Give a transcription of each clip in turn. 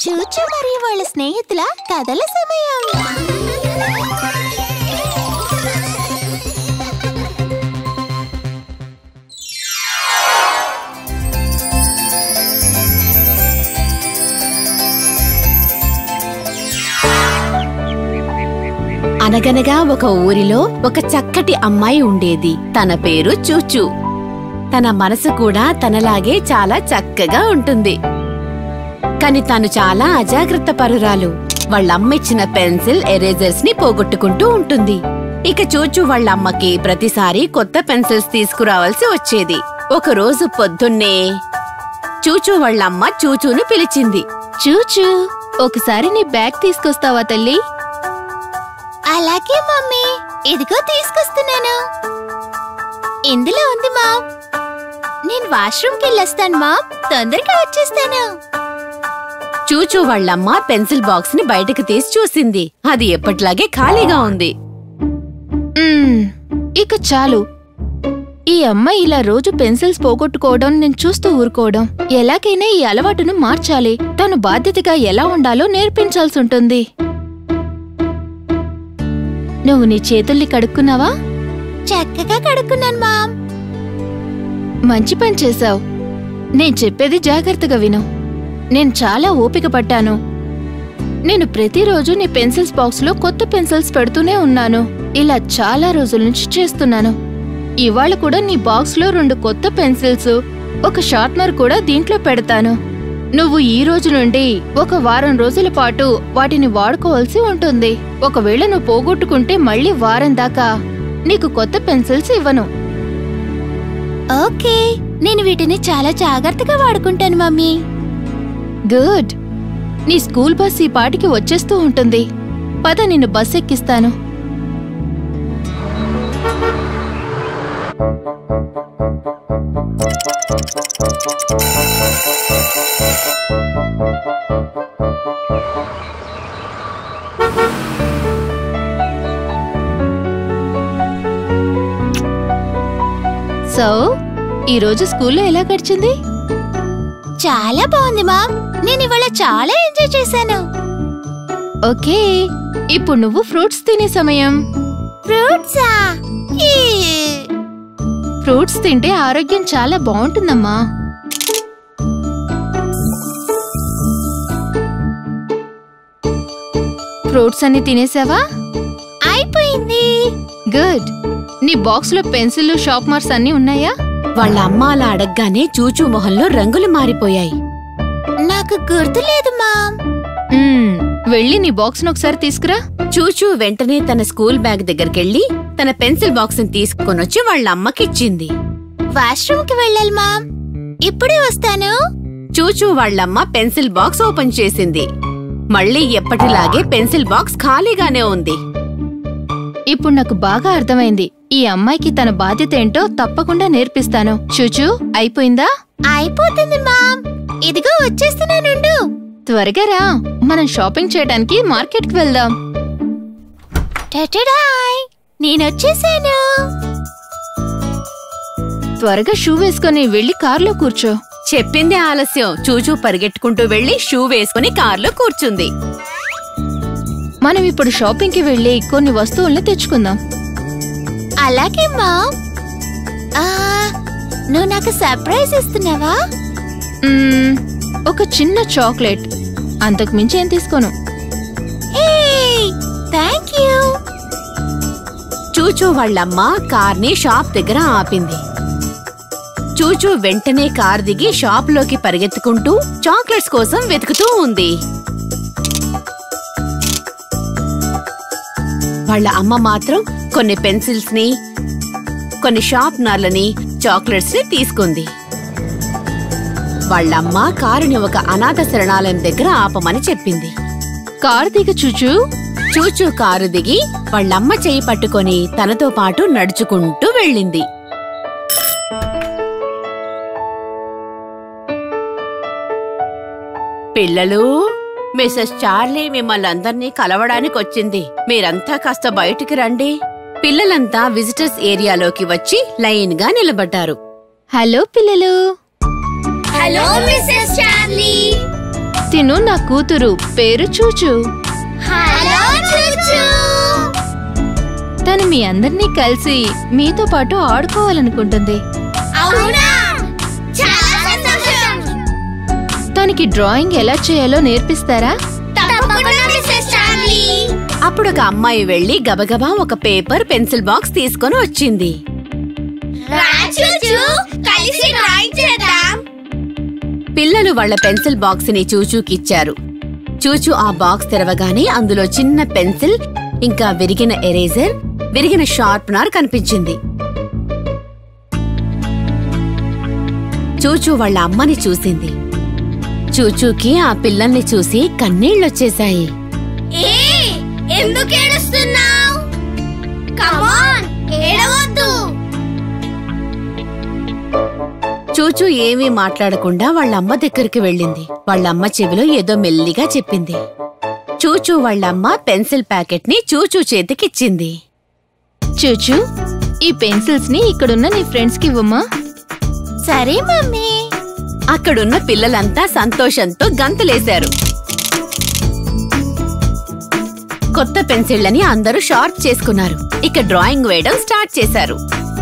చూచు మరియు వాళ్ళ స్నేహితుల కథల సమయం అనగనగా ఒక ఊరిలో ఒక చక్కటి అమ్మాయి ఉండేది తన పేరు చూచు తన మనసు కూడా తనలాగే చాలా చక్కగా ఉంటుంది కాని తాను చాలా అజాగ్రత్త పరురాలు వాళ్ళమ్మ ఇచ్చిన పెన్సిల్ ఎరేజర్స్ ని పోగొట్టుకుంటూ ఉంటుంది ఇక చూచు వాళ్ళమ్మకి ప్రతిసారి కొత్త పెన్సిల్స్ తీసుకురావాల్సి వచ్చేది ఒక రోజు పొద్దున్నే చూచు వాళ్ళమ్మ చూచూను పిలిచింది చూచూ ఒకసారి నీ బ్యాగ్ తీసుకొస్తావా తల్లి అలాగే మమ్మీ ఇదిగో తీసుకొస్తున్నాను ఇందులో ఉంది మా నేను వాష్రూమ్కి వెళ్ళొస్తాను మా తొందరగా వచ్చేస్తాను చూచూ వాళ్ళమ్మ పెన్సిల్ బాక్స్ ని బయటకు తీసి చూసింది అది ఎప్పటిలాగే ఖాళీగా ఉంది మ్మ్, ఇక చాలు ఈ అమ్మాయి ఇలా రోజు పెన్సిల్స్ పోగొట్టుకోవడం నేను చూస్తూ ఊరుకోవడం ఎలాగైనా ఈ అలవాటును మార్చాలి తను బాధ్యతగా ఎలా ఉండాలో నేర్పించాల్సి ఉంటుంది నువ్వు నీ చేతుల్ని కడుక్కున్నావా చక్కగా కడుక్కున్నాను మామ్ మంచి పని చేశావు నేను చెప్పేది జాగ్రత్తగా విను నేను చాలా ఓపిక పట్టాను నేను ప్రతిరోజు నీ పెన్సిల్స్ బాక్స్లో కొత్త పెన్సిల్స్ పెడుతూనే ఉన్నాను ఇలా చాలా రోజుల నుంచి చేస్తున్నాను ఇవాళ కూడా నీ బాక్స్లో రెండు కొత్త పెన్సిల్స్ ఒక షార్ప్నర్ కూడా దీంట్లో పెడతాను నువ్వు ఈ రోజు నుండి ఒక వారం రోజుల పాటు వాటిని వాడుకోవాల్సి ఉంటుంది ఒకవేళ నువ్వు పోగొట్టుకుంటే మళ్ళీ వారం దాకా నీకు కొత్త పెన్సిల్స్ ఇవ్వను ఓకే నేను వీటిని చాలా జాగ్రత్తగా వాడుకుంటాను మమ్మీ గుడ్ నీ స్కూల్ బస్ ఈ పాటికి వచ్చేస్తూ ఉంటుంది పద నిన్ను బస్ ఎక్కిస్తాను సో ఈరోజు స్కూల్లో ఎలా గడిచింది చాలా బాగుంది మామ్ నేను ఇవాళ చాలా ఎంజాయ్ చేశాను ఓకే ఇప్పుడు నువ్వు ఫ్రూట్స్ తినే సమయం ఫ్రూట్సా ఈ. ఫ్రూట్స్ తింటే ఆరోగ్యం చాలా బాగుంటుందమ్మా ఫ్రూట్స్ అన్ని తినేసావా అయిపోయింది గుడ్ నీ బాక్స్ లో పెన్సిల్ షార్ప్నర్స్ అన్ని ఉన్నాయా వాళ్ళ అమ్మ అలా అడగగానే చూచూ మొహంలో రంగులు మారిపోయాయి నాకు గుర్తులేదు మామ్ మ్మ్, వెళ్ళి నీ బాక్స్ ఒకసారి తీసుకురా చూచూ వెంటనే తన స్కూల్ బ్యాగ్ దగ్గరికెళ్లి తన పెన్సిల్ బాక్స్ ని తీసుకొనొచ్చి వాళ్ళ అమ్మకిచ్చింది వాష్రూమ్ కి వెళ్ళాలి మామ్ ఇప్పుడే వస్తాను చూచూ వాళ్ళమ్మ పెన్సిల్ బాక్స్ ఓపెన్ చేసింది మళ్ళీ ఎప్పటిలాగే పెన్సిల్ బాక్స్ ఖాళీగానే ఉంది ఇప్పుడు నాకు బాగా అర్థమైంది ఈ అమ్మాయికి తన బాధ్యత ఏంటో తప్పకుండా నేర్పిస్తాను చూచూ అయిపోయిందా అయిపోతుంది మామ్ ఇదిగో వచ్చేస్తున్నానుండు త్వరగా రా మనం షాపింగ్ చేయడానికి మార్కెట్కి వెళ్దాం టటడాయ్ నేను వచ్చేసాను త్వరగా షూ వేసుకొని వెళ్ళి కార్లో కూర్చో చెప్పింది ఆలస్యం చూచూ పరిగెట్టుకుంటూ వెళ్లి షూ వేసుకుని కార్లో కూర్చుంది మనం ఇప్పుడు షాపింగ్కి వెళ్ళి కొన్ని వస్తువుల్ని తెచ్చుకుందాం అలాగే మామ్ ఆ, నువ్వు నాకు సర్ప్రైజ్ ఇస్తున్నావా మ్మ్, ఒక చిన్న చాక్లెట్ అంతకు మించి ఏం తీసుకోను థ్యాంక్ యూ చూచూ వాళ్ళమ్మ కార్ని షాప్ దగ్గర ఆపింది చూచూ వెంటనే కార్ దిగి షాప్లోకి పరిగెత్తుకుంటూ చాక్లెట్స్ కోసం వెతుకుతూ ఉంది వాళ్ళ అమ్మ మాత్రం కొన్ని పెన్సిల్స్ ని కొన్ని షార్ప్నర్లని చాక్లెట్స్ ని తీసుకుంది వాళ్ళమ్మ కారుని ఒక అనాథ శరణాలయం దగ్గర ఆపమని చెప్పింది కార్ దిగ చూచూ చూచూ కారు దిగి వాళ్ళమ్మ చేయి పట్టుకొని తనతో పాటు నడుచుకుంటూ వెళ్ళింది పిల్లలు మిసెస్ చార్లీ మిమ్మల్ని అందరినీ కలవడానికి వచ్చింది మీరంతా కాస్త బయటికి రండి పిల్లలంతా విజిటర్స్ ఏరియాలోకి వచ్చి లైన్ గా నిలబడ్డారు హలో పిల్లలు హలో మిస్సెస్ చార్లీ తిను నా కూతురు పేరు చూచు హలో చూచు తను మీ అందరినీ కలిసి మీతో పాటు ఆడుకోవాలనుకుంటుంది అవునా చాలా సంతోషం తనకి డ్రాయింగ్ ఎలా చేయాలో నేర్పిస్తారా తప్పకుండా మిస్సెస్ చార్లీ అప్పుడు ఒక అమ్మాయి వెళ్లి గబగబా ఒక పేపర్ పెన్సిల్ బాక్స్ తీసుకొని వచ్చింది రా చూచు కలిసి డ్రాయింగ్ చేద్దాం పిల్లలు వాళ్ళ పెన్సిల్ బాక్స్ ని చూచూకిచ్చారు చూచూ ఆ బాక్స్ తెరవగానే అందులో చిన్న పెన్సిల్ ఇంకా విరిగిన ఎరేజర్ విరిగిన షార్ప్నర్ కనిపించింది చూచూ వాళ్ళ అమ్మని చూసింది చూచూకి ఆ పిల్లల్ని చూసి కన్నీళ్లొచ్చేశాయి ఏ ఎందుకు ఏడుస్తున్నావు కమాన్ ఏడవద్దు చూచూ ఏమీ మాట్లాడకుండా వాళ్ళమ్మ దగ్గరికి వెళ్ళింది వాళ్ళమ్మ చెవిలో ఏదో మెల్లిగా చెప్పింది చూచూ వాళ్ళమ్మ పెన్సిల్ ప్యాకెట్ ని చూచూ చేతికిచ్చింది చూచు ఈ పెన్సిల్స్ ని ఇక్కడున్న నీ ఫ్రెండ్స్ కి ఇవ్వమ్మా సరే మమ్మీ అక్కడున్న పిల్లలంతా సంతోషంతో గంతులేశారు కొత్త పెన్సిళ్లని అందరూ షార్ప్ చేసుకున్నారు ఇక డ్రాయింగ్ వేయడం స్టార్ట్ చేశారు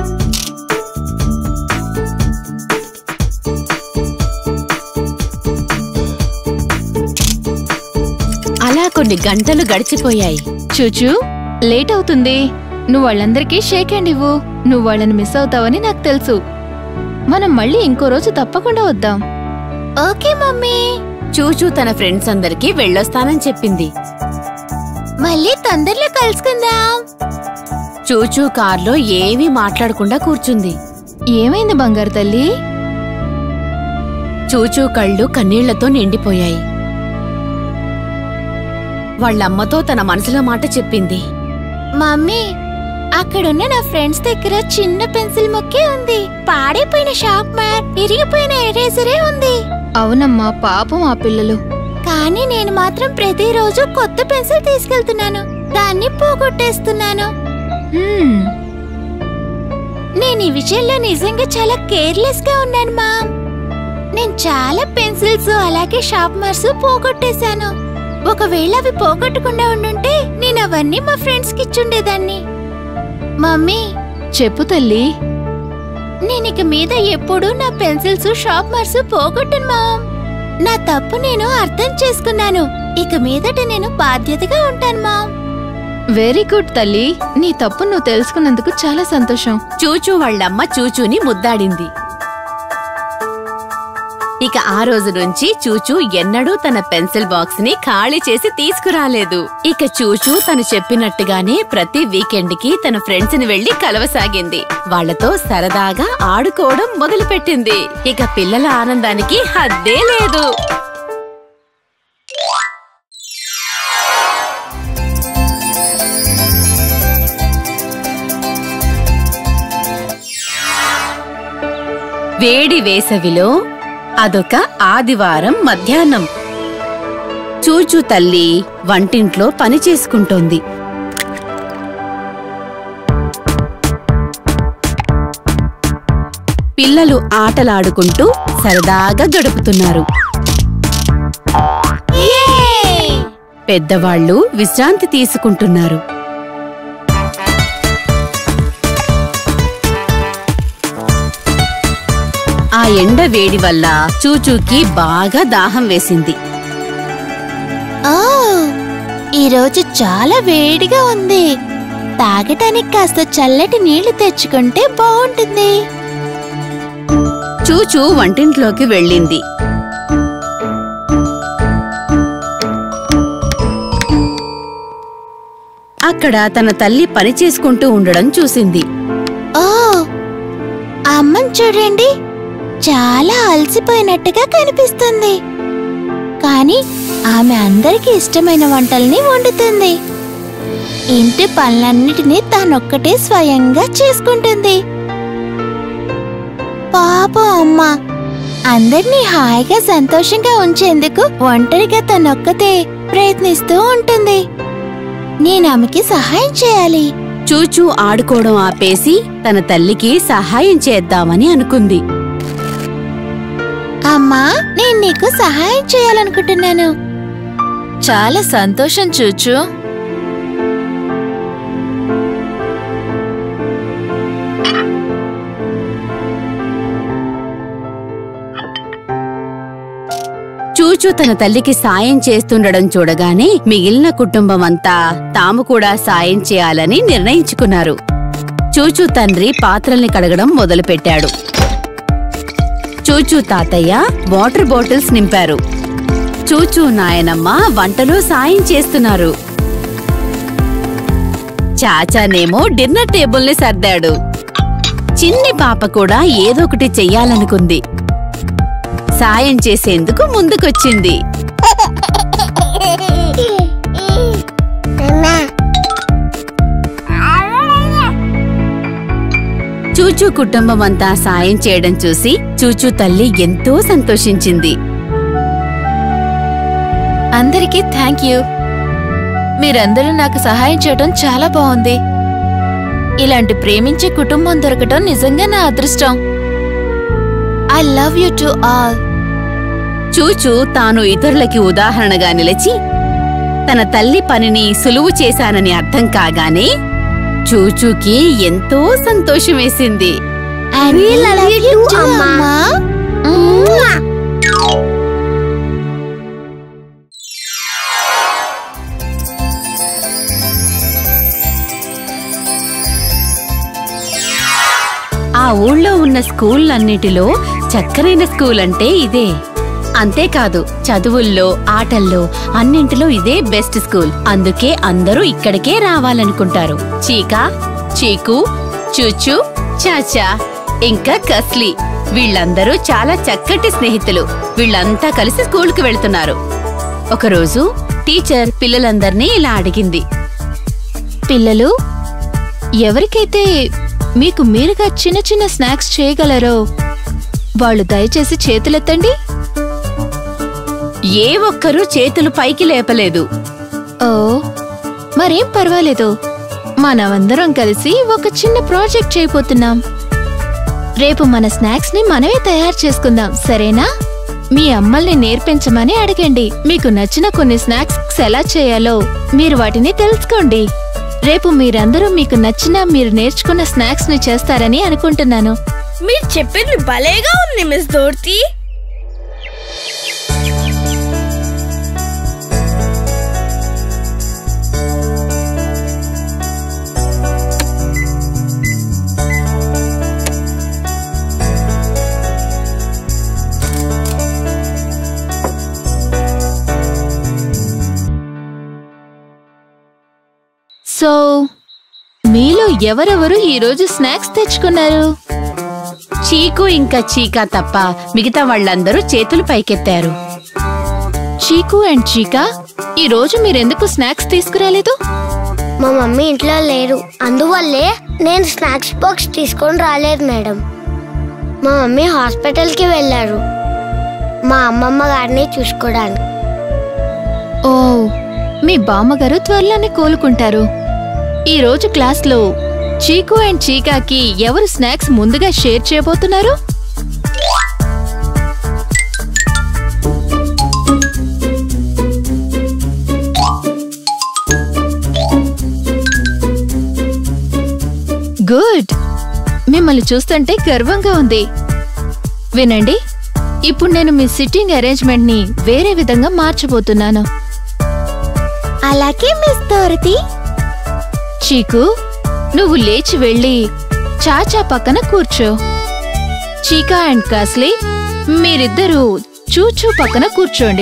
అలా కొన్ని గంటలు గడిచిపోయాయి చూచు లేట్ అవుతుంది నువ్వు వాళ్ళందరికీ షేక్ హ్యాండ్ ఇవ్వు నువ్వు వాళ్ళని మిస్ అవుతావని నాకు తెలుసు మనం మళ్ళీ ఇంకో రోజు తప్పకుండా వద్దాం ఓకే మమ్మీ చూచూ తన ఫ్రెండ్స్ అందరికీ వెళ్ళొస్తానని చెప్పింది మళ్ళీ తొందరలో కలుసుకుందాం చూచూ కార్లో ఏమీ మాట్లాడకుండా కూర్చుంది ఏమైంది బంగారు తల్లి చూచూ కళ్ళు కన్నీళ్లతో నిండిపోయాయి వాళ్ళమ్మతో తన మనసులో మాట చెప్పింది మమ్మీ అక్కడున్న నా ఫ్రెండ్స్ దగ్గర చిన్న పెన్సిల్ మొక్కే ఉంది పాడైపోయిన షార్ప్ మ్యాట్ ఇరిగిపోయిన ఎరేజరే ఉంది అవునమ్మా పాపం ఆ పిల్లలు కానీ నేను మాత్రం ప్రతిరోజు కొత్త పెన్సిల్ తీసుకెళ్తున్నాను దాన్ని పోగొట్టేస్తున్నాను హ్మ్, నేను ఈ విషయంలో నిజంగా చాలా కేర్లెస్ గా ఉన్నాను మామ్ నేను చాలా పెన్సిల్స్ అలాగే షార్ప్నర్స్ పోగొట్టేశాను ఒకవేళ అవి పోగొట్టకుండా ఉండుంటే నేను అవన్నీ మా ఫ్రెండ్స్ కి ఇచ్చుండేదాన్ని మమ్మీ చెప్పు తల్లి నేను ఇక మీద ఎప్పుడూ నా పెన్సిల్స్ షార్ప్నర్స్ పోగొట్టను మామ్ నా తప్పు నేను అర్థం చేసుకున్నాను ఇక మీదట నేను బాధ్యతగా ఉంటాను మామ్ వెరీ గుడ్ తల్లి నీ తప్పు నువ్వు తెలుసుకున్నందుకు చాలా సంతోషం చూచూ వాళ్ళమ్మ చూచూని ముద్దాడింది ఇక ఆ రోజు నుంచి చూచూ ఎన్నడూ తన పెన్సిల్ బాక్స్ ని ఖాళీ చేసి తీసుకురాలేదు ఇక చూచూ తను చెప్పినట్టుగానే ప్రతి వీకెండ్ కి తన ఫ్రెండ్స్ ని వెళ్లి కలవసాగింది వాళ్ళతో సరదాగా ఆడుకోవడం మొదలుపెట్టింది ఇక పిల్లల ఆనందానికి హద్దే లేదు వేడి వేసవిలో అదొక ఆదివారం మధ్యాహ్నం చూచూ తల్లి వంటింట్లో పని చేసుకుంటోంది పిల్లలు ఆటలాడుకుంటూ సరదాగా గడుపుతున్నారు పెద్దవాళ్ళు విశ్రాంతి తీసుకుంటున్నారు ఆ ఎండ వేడి వల్ల చూచూకి బాగా దాహం వేసింది ఓ ఈరోజు చాలా వేడిగా ఉంది తాగటానికి కాస్త చల్లటి నీళ్లు తెచ్చుకుంటే బాగుంటుంది చూచూ వంటింట్లోకి వెళ్ళింది అక్కడ తన తల్లి పని చేసుకుంటూ ఉండడం చూసింది ఓ అమ్మని చూడండి చాలా అలసిపోయినట్టుగా కనిపిస్తుంది కానీ ఆమె అందరికీ ఇష్టమైన వంటల్ని వండుతుంది ఇంటి పనులన్నిటినీ తానొక్కటే స్వయంగా చేసుకుంటుంది పాపం అమ్మ అందరినీ హాయిగా సంతోషంగా ఉంచేందుకు ఒంటరిగా తనొక్కతే ప్రయత్నిస్తూ ఉంటుంది నేను ఆమెకి సహాయం చేయాలి చూచూ ఆడుకోవడం ఆపేసి తన తల్లికి సహాయం చేద్దామని అనుకుంది అమ్మా నేను నీకు సహాయం చేయాలనుకుంటున్నాను చాలా సంతోషం చూచు చూచూ తన తల్లికి సాయం చేస్తుండడం చూడగానే మిగిలిన కుటుంబం అంతా తాము కూడా సాయం చేయాలని నిర్ణయించుకున్నారు చూచూ తండ్రి పాత్రల్ని కడగడం మొదలుపెట్టాడు చూచూ తాతయ్య వాటర్ బాటిల్స్ నింపారు చూచూ నాయనమ్మ వంటలో సాయం చేస్తున్నారు చాచానేమో డిన్నర్ టేబుల్ని సర్దాడు చిన్ని పాప కూడా ఏదొకటి చెయ్యాలనుకుంది సాయం చేసేందుకు ముందుకొచ్చింది చూచూ కుటుంబం అంతా సాయం చేయడం చూసి చూచూ తల్లి ఎంతో సంతోషించింది అందరికీ థ్యాంక్ యూ మీరందరూ నాకు సహాయం చేయడం చాలా బాగుంది ఇలాంటి ప్రేమించే కుటుంబం దొరకటం నిజంగా నా అదృష్టం I love you to all Chuchu తాను ఇతరులకి ఉదాహరణగా నిలిచి తన తల్లి పనిని సులువు చేశానని అర్థం కాగానే చూచూకి ఎంతో సంతోషమేసింది We love you too, అమ్మా. ఆ ఊళ్ళో ఉన్న స్కూళ్ళన్నిటిలో చక్కరైన స్కూల్ అంటే ఇదే అంతేకాదు చదువుల్లో ఆటల్లో అన్నింటిలో ఇదే బెస్ట్ స్కూల్ అందుకే అందరూ ఇక్కడికే రావాలనుకుంటారు చీకా చీకు చూచు చాచా ఇంకా కస్లీ వీళ్ళందరూ చాలా చక్కటి స్నేహితులు వీళ్ళంతా కలిసి స్కూల్కి వెళ్తున్నారు ఒకరోజు టీచర్ పిల్లలందర్నీ ఇలా అడిగింది పిల్లలు ఎవరికైతే మీకు మీరుగా చిన్న చిన్న స్నాక్స్ చేయగలరో వాళ్ళు దయచేసి చేతులెత్తండి ఏ ఒక్కరూ చేతులు పైకి లేపలేదు ఓ మరేం పర్వాలేదు మనమందరం కలిసి ఒక చిన్న ప్రాజెక్ట్ చేయబోతున్నాం రేపు మన స్నాక్స్ ని మనమే తయారు చేసుకుందాం సరేనా మీ అమ్మల్ని నేర్పించమని అడగండి మీకు నచ్చిన కొన్ని స్నాక్స్ ఎలా చేయాలో మీరు వాటిని తెలుసుకోండి రేపు మీరందరూ మీకు నచ్చిన మీరు నేర్చుకున్న స్నాక్స్ ని చేస్తారని అనుకుంటున్నాను మీరు చెప్పింది భలేగా ఉంది మిస్ దోర్తి సో మీలో ఎవరెవరు ఈరోజు స్నాక్స్ తెచ్చుకున్నారు చీకు ఇంకా చీకా తప్ప మిగతా వాళ్ళందరూ చేతులు పైకెత్తారు చీకు అండ్ చీకా ఈ రోజు మీరెందుకు స్నాక్స్ తీసుకురాలేదు మా మమ్మీ ఇంట్లో లేరు అందువల్లే నేను స్నాక్స్ బాక్స్ తీసుకొని రాలేదు మేడం మా మమ్మీ హాస్పిటల్కి వెళ్ళారు మా అమ్మమ్మ గారిని చూసుకోవడానికి ఓ మీ బామ్మగారు త్వరలోనే కోలుకుంటారు ఈ రోజు క్లాస్లో చీకు అండ్ చీకాకి ఎవరు స్నాక్స్ ముందుగా షేర్ చేయబోతున్నారు గుడ్ మిమ్మల్ని చూస్తుంటే గర్వంగా ఉంది వినండి ఇప్పుడు నేను మీ సిట్టింగ్ అరేంజ్మెంట్ ని వేరే విధంగా మార్చబోతున్నాను అలాగే మిస్ దోరతి చీకు నువ్వు లేచి వెళ్ళి చాచా పక్కన కూర్చో చీకా అండ్ కాస్లీ మీరిద్దరూ చూచూ పక్కన కూర్చోండి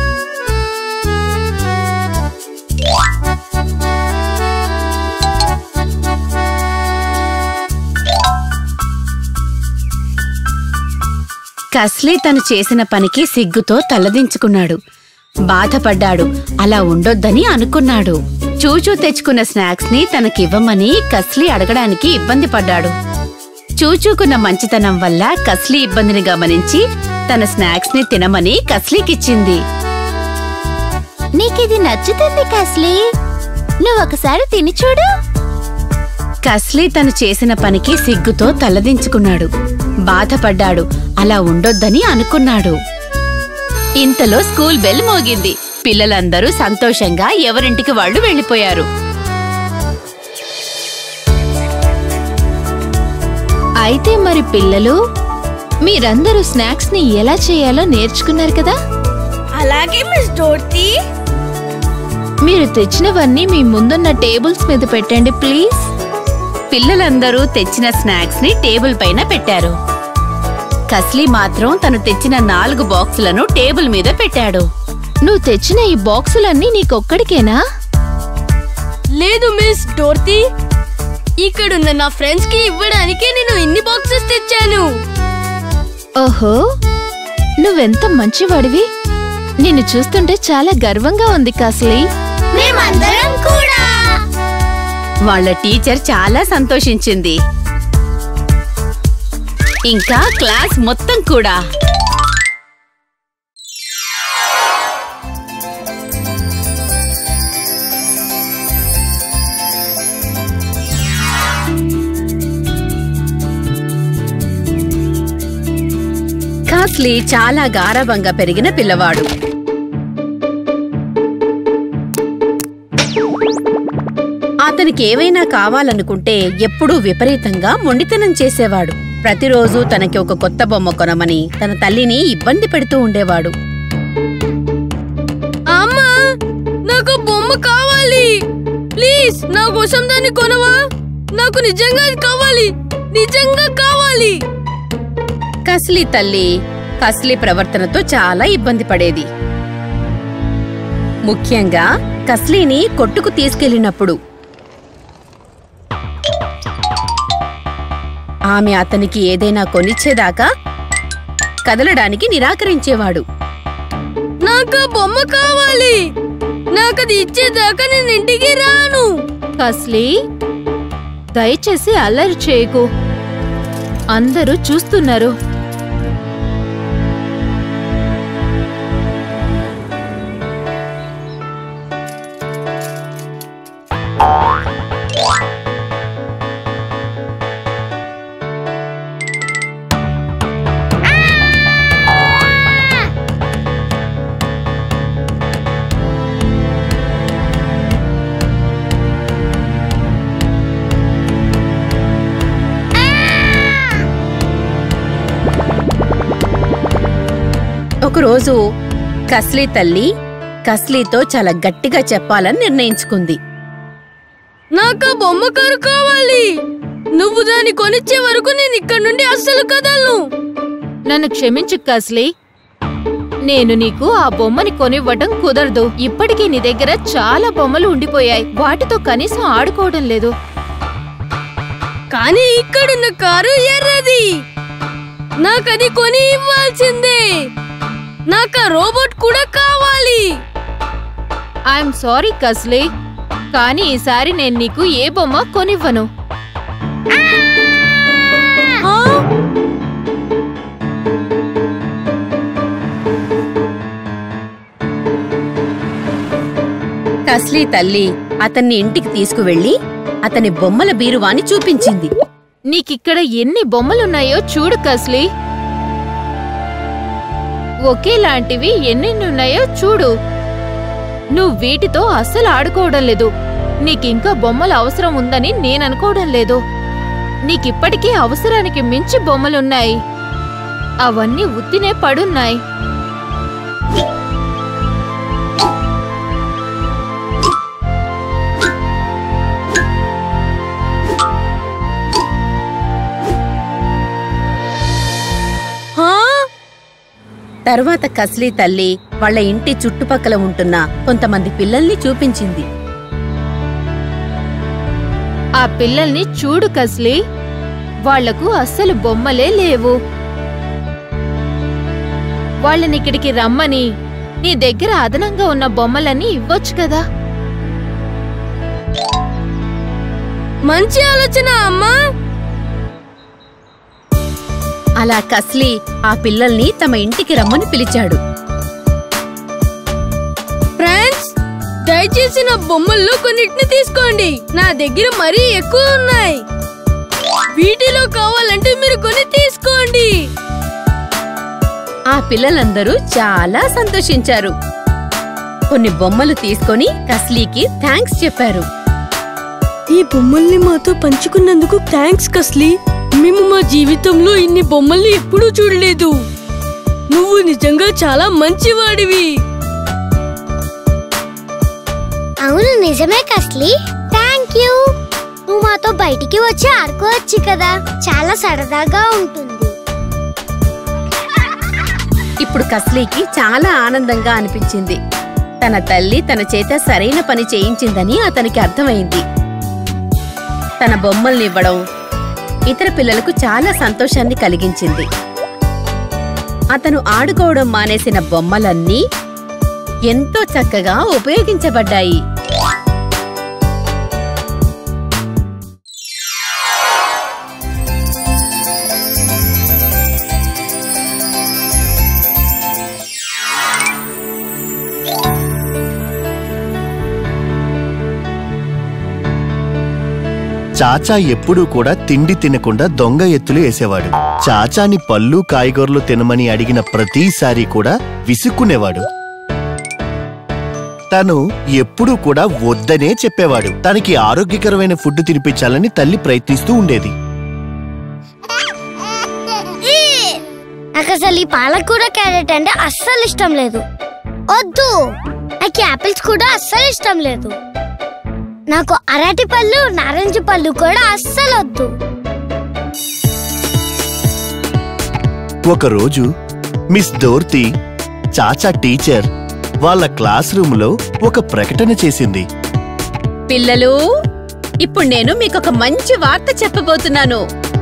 కస్లీ తను చేసిన పనికి సిగ్గుతో తలదించుకున్నాడు బాధపడ్డాడు అలా ఉండొద్దని అనుకున్నాడు చూచూ తెచ్చుకున్న స్నాక్స్ ని తనకివ్వమని కస్లీ అడగడానికి ఇబ్బంది పడ్డాడు చూచూకున్న మంచితనం వల్ల కస్లీ ఇబ్బందిని గమనించి తన స్నాక్స్ ని తినమని కస్లీకిచ్చింది నీకిది నచ్చుతుంది కస్లీ నువ్వు ఒకసారి తిని చూడు కస్లీ తను చేసిన పనికి సిగ్గుతో తలదించుకున్నాడు బాధపడ్డాడు అలా ఉండొద్దని అనుకున్నాడు ఇంతలో స్కూల్ బెల్ మోగింది పిల్లలందరూ సంతోషంగా ఎవరింటికి వాళ్ళు వెళ్ళిపోయారు అయితే మరి పిల్లలు మీరందరూ స్నాక్స్ ని ఎలా చేయాలో నేర్చుకున్నారు కదా అలాగే మిస్ డోర్తి మీరు తెచ్చినవన్నీ మీ ముందున్న టేబుల్స్ మీద పెట్టండి ప్లీజ్ పిల్లలందరూ తెచ్చిన స్నాక్స్ ని టేబుల్ పైన పెట్టారు కస్లీ మాత్రం తను తెచ్చిన నాలుగు బాక్సులను టేబుల్ మీద పెట్టాడు నువ్వు తెచ్చిన ఈ బాక్సులన్నీ నీకొక్కడికేనా లేదు మిస్ డోర్తి ఇక్కడున్న నా ఫ్రెండ్స్ కి ఇవ్వడానికి నేను ఇన్ని బాక్సెస్ తెచ్చాను ఓహో నువ్వెంత మంచివాడివి నిన్ను చూస్తుంటే చాలా గర్వంగా ఉంది కాస్లీ మేమందరం కూడా వాళ్ళ టీచర్ చాలా సంతోషించింది ఇంకా క్లాస్ మొత్తం కూడా కాస్లీ చాలా గారవంగా పెరిగిన పిల్లవాడు అతనికి ఏవైనా కావాలనుకుంటే ఎప్పుడూ విపరీతంగా మొండితనం చేసేవాడు ప్రతిరోజు తనకి ఒక కొత్త బొమ్మ కొనమని తన తల్లిని ఇబ్బంది పెడుతూ ఉండేవాడు అమ్మా నాకు బొమ్మ కావాలి ప్లీజ్ నా కోసం దాన్ని కొనవా నాకు నిజంగా అది కావాలి నిజంగా కావాలి కస్లీ తల్లి కస్లీ ప్రవర్తనతో చాలా ఇబ్బంది పడేది ముఖ్యంగా కస్లీని కొట్టుకు తీసుకెళ్లినప్పుడు ఆమె అతనికి ఏదైనా కొనిచ్చేదాకా కదలడానికి నిరాకరించేవాడు నాకు ఆ బొమ్మ కావాలి నాకు అది ఇచ్చేదాకా నేను ఇంటికి రాను కాస్లీ దయచేసి అల్లరి చేయకు అందరూ చూస్తున్నారు ఒకరోజు కస్లీ తల్లి కస్లీతో చాలా గట్టిగా చెప్పాలని నిర్ణయించుకుంది నాకు ఆ బొమ్మ కారు కావాలి నువ్వు దాన్ని కొనిచ్చే వరకు నేను ఇక్కడ నుండి అస్సలు కదలను నన్ను క్షమించు కాస్లీ నేను నీకు ఆ బొమ్మని కొనివ్వటం కుదరదు ఇప్పటికీ నీ దగ్గర చాలా బొమ్మలు ఉండిపోయాయి వాటితో కనీసం ఆడుకోవడం లేదు కానీ ఇక్కడున్న కారు ఎర్రది నాకది కొని ఇవ్వాల్సిందే నాకు ఆ రోబోట్ కూడా కావాలి ఐఎమ్ సారీ కస్లీ కానీ ఈసారి నేను నీకు ఏ బొమ్మ కొనివ్వను ఆ? కస్లీ తల్లి అతన్ని ఇంటికి తీసుకువెళ్లి అతని బొమ్మల బీరువాని చూపించింది నీకిక్కడ ఎన్ని బొమ్మలున్నాయో చూడు కస్లీ ఒకేలాంటివి ఎన్నెన్నున్నాయో చూడు నువ్వు వీటితో అస్సలు ఆడుకోవడం లేదు నీకింకా బొమ్మల అవసరం ఉందని నేననుకోవడం లేదు నీకిప్పటికీ అవసరానికి మించి బొమ్మలున్నాయి అవన్నీ ఉత్తినే పడున్నాయి ఆ? తర్వాత కస్లీ తల్లి వాళ్ళ ఇంటి చుట్టుపక్కల ఉంటున్న కొంతమంది పిల్లల్ని చూపించింది ఆ పిల్లల్ని చూడు కస్లీ వాళ్లకు అస్సలు బొమ్మలే లేవు వాళ్ళనిక్కడికి రమ్మని నీ దగ్గర అదనంగా ఉన్న బొమ్మలన్నీ ఇవ్వొచ్చు కదా మంచి ఆలోచన అమ్మా అలా కస్లీ ఆ పిల్లల్ని తమ ఇంటికి రమ్మని పిలిచాడు ఫ్రెండ్స్ దయచేసి నా బొమ్మల్లో కొన్నిటిని తీసుకోండి నా దగ్గర మరీ ఎక్కువ ఉన్నాయి వీటిలో కావాలంటే మీరు కొని తీసుకోండి ఆ పిల్లలందరూ చాలా సంతోషించారు కొన్ని బొమ్మలు తీసుకొని కస్లీకి థ్యాంక్స్ చెప్పారు ఈ బొమ్మల్ని మాతో పంచుకున్నందుకు థ్యాంక్స్ కస్లీ మేము మా జీవితంలో ఇన్ని బొమ్మల్ని ఎప్పుడూ చూడలేదు నువ్వు నిజంగా చాలా మంచివాడివి అవును నిజమే కస్లీ థ్యాంక్ యూ నువ్వు మాతో బయటికి వచ్చి ఆడుకోవచ్చు కదా చాలా సరదాగా ఉంటుంది ఇప్పుడు కస్లీకి చాలా ఆనందంగా అనిపించింది తన తల్లి తన చేత సరైన పని చేయించిందని అతనికి అర్థమైంది తన బొమ్మల్నివ్వడం ఇతర పిల్లలకు చాలా సంతోషాన్ని కలిగించింది అతను ఆడుకోవడం మానేసిన బొమ్మలన్నీ ఎంతో చక్కగా ఉపయోగించబడ్డాయి చాచా ఎప్పుడూ కూడా తిండి తినకుండా దొంగ ఎత్తులు వేసేవాడు చాచాని పళ్ళు కాయగూరలు తినమని అడిగిన ప్రతిసారి కూడా విసుక్కునేవాడు తను ఎప్పుడూ కూడా వద్దనే చెప్పేవాడు తనకి ఆరోగ్యకరమైన ఫుడ్ తినిపించాలని తల్లి ప్రయత్నిస్తూ ఉండేది నాకు అసలు ఈ పాలకూర క్యారెట్ అంటే అస్సలు ఇష్టం లేదు వద్దు నాకు యాపిల్స్ కూడా అస్సలు ఇష్టం లేదు నాకు అరటి పళ్ళు నారింజ పళ్ళు కూడా అస్సలు వద్దు ఒకరోజు మిస్ దోర్తి చాచా టీచర్ వాళ్ళ క్లాస్ రూమ్ లో ఒక ప్రకటన చేసింది పిల్లలు ఇప్పుడు నేను మీకు ఒక మంచి వార్త చెప్పబోతున్నాను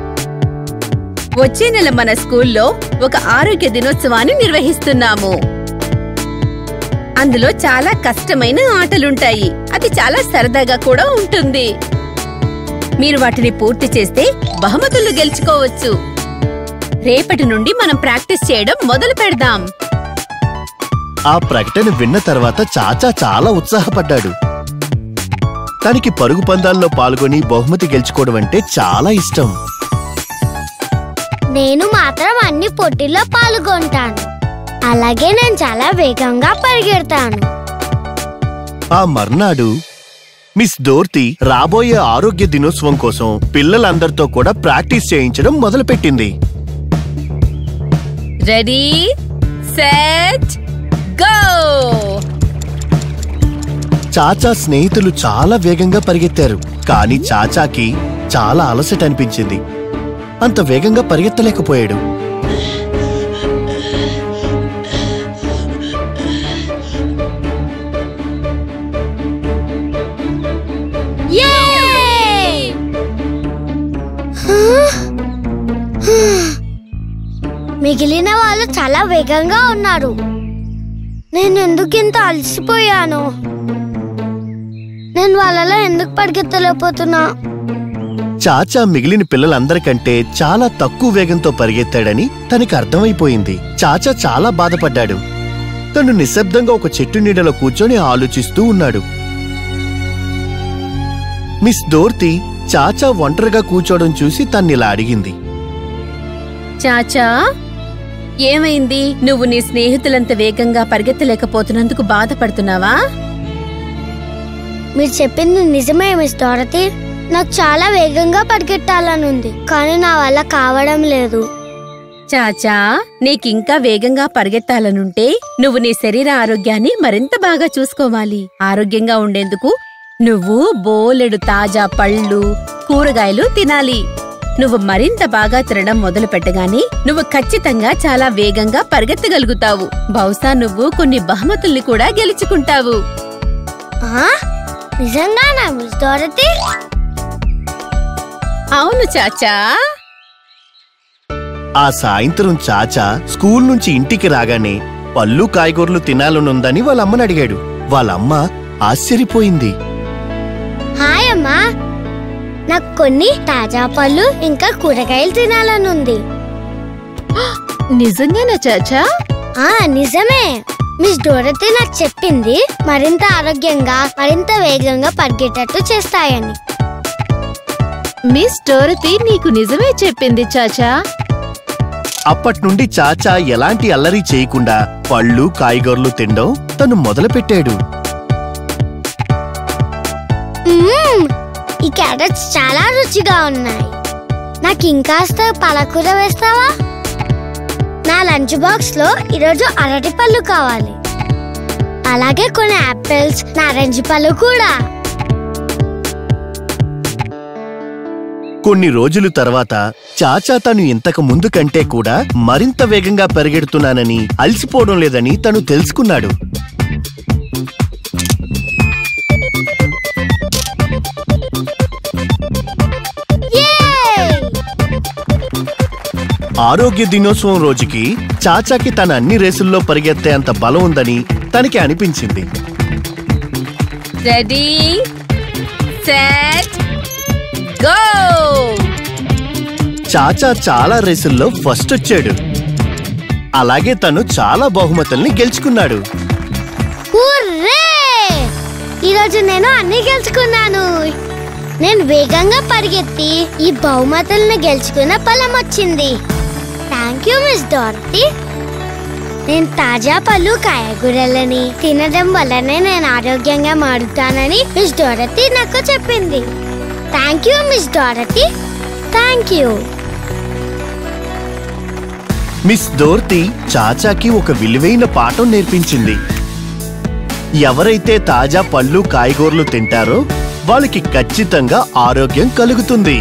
వచ్చే నెల మన స్కూల్లో ఒక ఆరోగ్య దినోత్సవాన్ని నిర్వహిస్తున్నాము అందులో చాలా కష్టమైన ఆటలుంటాయి అది చాలా సరదాగా కూడా ఉంటుంది మీరు వాటిని పూర్తి చేస్తే బహుమతులు గెలుచుకోవచ్చు రేపటి నుండి మనం ప్రాక్టీస్ చేయడం మొదలు పెడదాం ఆ ప్రకటన విన్న తర్వాత చాచా చాలా ఉత్సాహపడ్డాడు తనకి పరుగు పందాల్లో పాల్గొని బహుమతి గెలుచుకోవడం అంటే చాలా ఇష్టం నేను మాత్రం అన్ని పోటీల్లో పాల్గొంటాను అలాగే నేను చాలా వేగంగా పరిగెడతాను ఆ మర్నాడు మిస్ దోర్తి రాబోయే ఆరోగ్య దినోత్సవం కోసం పిల్లలందరితో కూడా ప్రాక్టీస్ చేయించడం మొదలుపెట్టింది రెడీ సెట్ గో చాచా స్నేహితులు చాలా వేగంగా పరిగెత్తారు కానీ చాచాకి చాలా అలసట అనిపించింది అంత వేగంగా పరిగెత్తలేకపోయాడు మిగిలిన వాళ్ళు చాలా వేగంగా ఉన్నారు నేను ఎందుకు ఇంత అలసిపోయాను నేను వాళ్ళలో ఎందుకు పరిగెత్తలేకపోతున్నా చాచా మిగిలిన పిల్లలందరికంటే చాలా తక్కువ వేగంతో పరిగెత్తాడని తనకి అర్థమైపోయింది చాచా చాలా బాధపడ్డాడు తను నిశ్శబ్దంగా ఒక చెట్టు నీడలో కూర్చొని ఆలోచిస్తూ ఉన్నాడు మిస్ దోర్తి చాచా ఒంటరిగా కూర్చోవడం చూసి తన్నిలా అడిగింది చాచా ఏమైంది నువ్వు నీ స్నేహితులంత వేగంగా పరిగెత్తలేకపోతున్నందుకు బాధపడుతున్నావా మీరు చెప్పింది నిజమే మిస్ డోరతి నాకు చాలా వేగంగా పరిగెట్టాలని ఉంది కానీ నా వల్ల కావడం లేదు చాచా నీకింకా వేగంగా పరిగెత్తాలనుంటే నువ్వు నీ శరీర ఆరోగ్యాన్ని మరింత బాగా చూసుకోవాలి ఆరోగ్యంగా ఉండేందుకు నువ్వు బోలెడు తాజా పళ్ళు కూరగాయలు తినాలి నువ్వు మరింత బాగా తినడం మొదలు పెట్టగానే నువ్వు ఖచ్చితంగా చాలా వేగంగా పరిగెత్తగలుగుతావు బహుశా నువ్వు కొన్ని బహుమతుల్ని కూడా గెలుచుకుంటావు ఆ? నిజంగానా మిస్ డోరతి అవును చాచా ఆ సాయంత్రం చాచా స్కూల్ నుంచి ఇంటికి రాగానే పళ్ళు కాయగూరలు తినాలనుందని వాళ్ళ అమ్మని అడిగాడు వాళ్ళమ్మ ఆశ్చర్యపోయింది హాయ్ అమ్మా నాకు కొన్ని తాజా పళ్ళు ఇంకా కూరగాయలు తినాలనుంది నిజంగానా చాచా ఆ నిజమే మిస్ డోరతి నాకు చెప్పింది మరింత ఆరోగ్యంగా మరింత వేగంగా పరిగెట్టట్టు చేస్తాయని మిస్ డోరతి నీకు నిజమే చెప్పింది చాచా అప్పట్నుండి చాచా ఎలాంటి అల్లరి చేయకుండా పళ్ళు కాయగూరలు తినడం తను మొదలుపెట్టాడు మ్మ్! ఈ క్యారెట్స్ చాలా రుచిగా ఉన్నాయి నాకు ఇంకాస్త పాలకూర వేస్తావా నా లంచ్ బాక్స్ లో ఈరోజు అరటి పళ్ళు కావాలి అలాగే కొన్ని యాపిల్స్ నారింజ పళ్ళు కూడా కొన్ని రోజుల తర్వాత చాచా తను ఇంతకు ముందు కంటే కూడా మరింత వేగంగా పరిగెడుతున్నానని అలసిపోవడం లేదని తను తెలుసుకున్నాడు Yay! ఆరోగ్య దినోత్సవం రోజుకి చాచాకి తన అన్ని రేసుల్లో పరిగెత్తే అంత బలం ఉందని తనకి అనిపించింది రెడీ సెట్ గో చాచా చాలా రేసుల్లో ఫస్ట్ వచ్చాడు అలాగే తను చాలా బహుమతుల్ని గెలుచుకున్నాడు హుర్రే! ఈరోజు నేను అన్ని గెలుచుకున్నాను నేను వేగంగా పరిగెత్తి ఈ బహుమతులను గెలుచుకున్న ఫలం వచ్చింది థ్యాంక్ యూ మిస్ డార్టీ నేను తాజా పళ్ళు కాయగూరలని తినడం వల్లనే నేను ఆరోగ్యంగా మారుతానని మిస్ డోరతి నాకు చెప్పింది thank you Miss Dorothy thank you Miss Dorothy చాచాకి ఒక విలువైన పాఠం నేర్పించింది ఎవరైతే తాజా పళ్ళు కాయగూరలు తింటారో వాళ్ళకి ఖచ్చితంగా ఆరోగ్యం కలుగుతుంది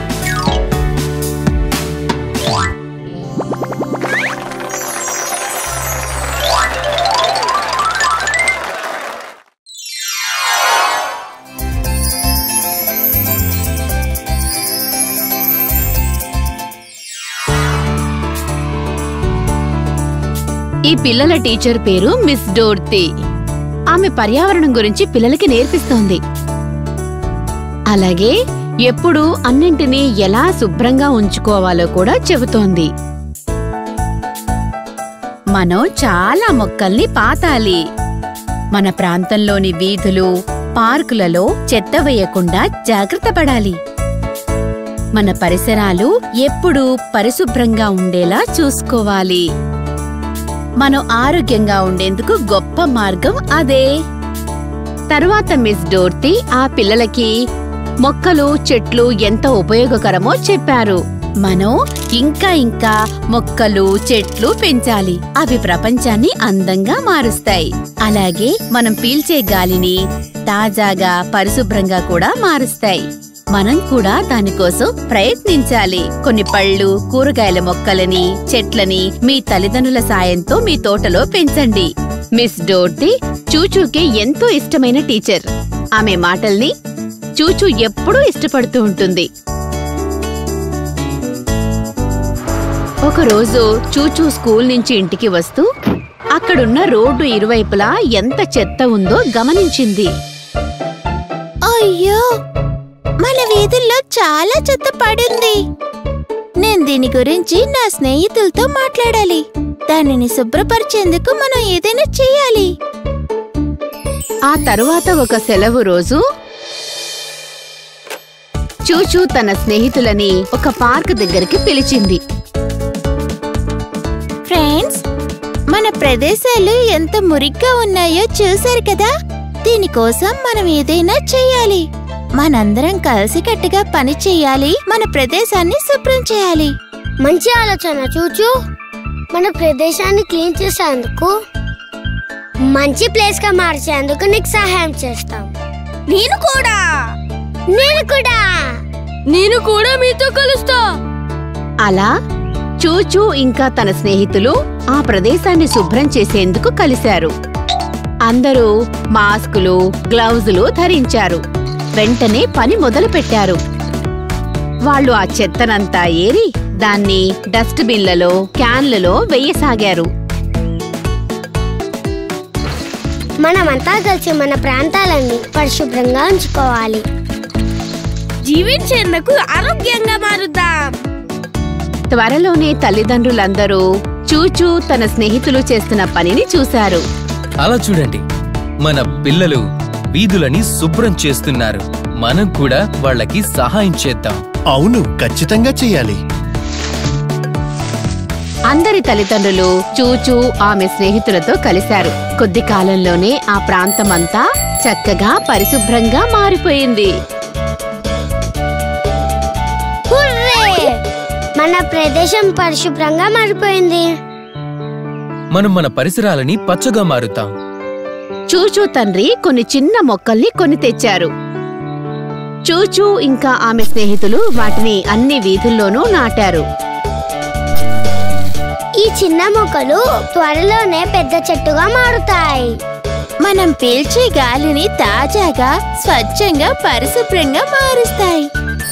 ఈ పిల్లల టీచర్ పేరు మిస్ డోర్తి ఆమె పర్యావరణం గురించి పిల్లలకి నేర్పిస్తోంది అలాగే ఎప్పుడు అన్నింటినీ ఎలా శుభ్రంగా ఉంచుకోవాలో కూడా చెబుతోంది మనం చాలా మొక్కల్ని పాతాలి మన ప్రాంతంలోని వీధులు పార్కులలో చెత్త వేయకుండా జాగ్రత్త పడాలి మన పరిసరాలు ఎప్పుడూ పరిశుభ్రంగా ఉండేలా చూసుకోవాలి మనం ఆరోగ్యంగా ఉండేందుకు గొప్ప మార్గం అదే తరువాత మిస్ డోర్తి ఆ పిల్లలకి మొక్కలు చెట్లు ఎంత ఉపయోగకరమో చెప్పారు మనం ఇంకా ఇంకా మొక్కలు చెట్లు పెంచాలి అవి ప్రపంచాన్ని అందంగా మారుస్తాయి అలాగే మనం పీల్చే గాలిని తాజాగా పరిశుభ్రంగా కూడా మారుస్తాయి మనం కూడా దానికోసం ప్రయత్నించాలి కొన్ని పళ్ళు కూరగాయల మొక్కలని చెట్లని మీ తల్లిదండ్రుల సాయంతో మీ తోటలో పెంచండి మిస్ డోర్తి చూచూకి ఎంతో ఇష్టమైన టీచర్ ఆమె మాటల్ని చూచూ ఎప్పుడూ ఇష్టపడుతూ ఉంటుంది ఒకరోజు చూచూ స్కూల్ నుంచి ఇంటికి వస్తూ అక్కడున్న రోడ్డు ఇరువైపులా ఎంత చెత్త ఉందో గమనించింది అయ్యో మన వీధుల్లో చాలా చెత్త పడింది నేను దీని గురించి నా స్నేహితులతో మాట్లాడాలి దానిని శుభ్రపరిచేందుకు మనం ఏదైనా చేయాలి ఆ తరువాత ఒక సెలవు రోజు చూచూ తన స్నేహితులని ఒక పార్క్ దగ్గరికి పిలిచింది ఫ్రెండ్స్ మన ప్రదేశాలు ఎంత మురిగ్గా ఉన్నాయో చూశారు కదా దీనికోసం మనం ఏదైనా చేయాలి మనందరం కలిసికట్టుగా పని చేయాలి మన ప్రదేశాన్ని శుభ్రం చేయాలి మంచి ఆలోచన చూచు మన ప్రదేశాన్ని క్లీన్ చేసేందుకు మంచి ప్లేస్ గా మార్చేందుకు నీకు సహాయం చేస్తాం నేను కూడా నేను కూడా నేను కూడా మీతో కలుస్తా అలా చూచూ ఇంకా తన స్నేహితులు ఆ ప్రదేశాన్ని శుభ్రం చేసేందుకు కలిశారు అందరూ మాస్కులు గ్లౌజులు ధరించారు వెంటనే పని మొదలుపెట్టారు వాళ్ళు ఆ చెత్తనంతా ఏరి దాన్ని డస్ట్ బిన్లలో క్యాన్లలో వెయ్యసాగారు మనమంతా కలిసి మన ప్రాంతాలన్నీ పరిశుభ్రంగా ఉంచుకోవాలి జీవించేందుకు ఆరోగ్యంగా మారుద్దాం త్వరలోనే తల్లిదండ్రులందరూ చూచూ తన స్నేహితులు చేస్తున్న పనిని చూశారు అలా చూడండి మన పిల్లలు వీధులని శుభ్రం చేస్తున్నారు మనం కూడా వాళ్ళకి సహాయం చేద్దాం అవును ఖచ్చితంగా చెయ్యాలి అందరి తల్లిదండ్రులు చూచూ ఆమె స్నేహితులతో కలిశారు కొద్ది కాలంలోనే ఆ ప్రాంతమంతా చక్కగా పరిశుభ్రంగా మారిపోయింది హుర్రే! మన ప్రదేశం పరిశుభ్రంగా మారిపోయింది మనం మన పరిసరాలని పచ్చగా మారుతాం చూచూ తండ్రి కొన్ని చిన్న మొక్కల్ని కొని తెచ్చారు చూచూ ఇంకా ఆమె స్నేహితులు వాటిని అన్ని వీధుల్లోనూ నాటారు ఈ చిన్న మొక్కలు త్వరలోనే పెద్ద చెట్టుగా మారుతాయి మనం పీల్చే గాలిని తాజాగా స్వచ్ఛంగా పరిశుభ్రంగా మారుస్తాయి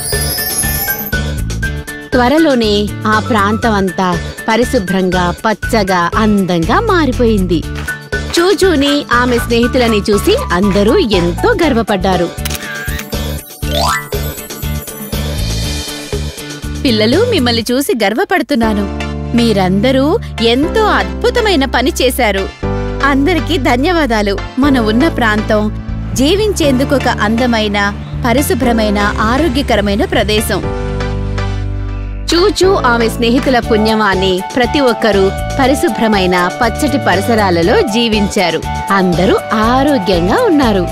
త్వరలోనే ఆ ప్రాంతం అంతా పరిశుభ్రంగా పచ్చగా అందంగా మారిపోయింది చూచూని ఆమె స్నేహితులని చూసి అందరూ ఎంతో గర్వపడ్డారు పిల్లలు మిమ్మల్ని చూసి గర్వపడుతున్నాను మీరందరూ ఎంతో అద్భుతమైన పని చేశారు అందరికీ ధన్యవాదాలు మన ఉన్న ప్రాంతం జీవించేందుకు ఒక అందమైన పరిశుభ్రమైన ఆరోగ్యకరమైన ప్రదేశం చూచూ ఆమె స్నేహితుల పుణ్యమాన్ని ప్రతి ఒక్కరూ పరిశుభ్రమైన పచ్చటి పరిసరాలలో జీవించారు అందరూ ఆరోగ్యంగా ఉన్నారు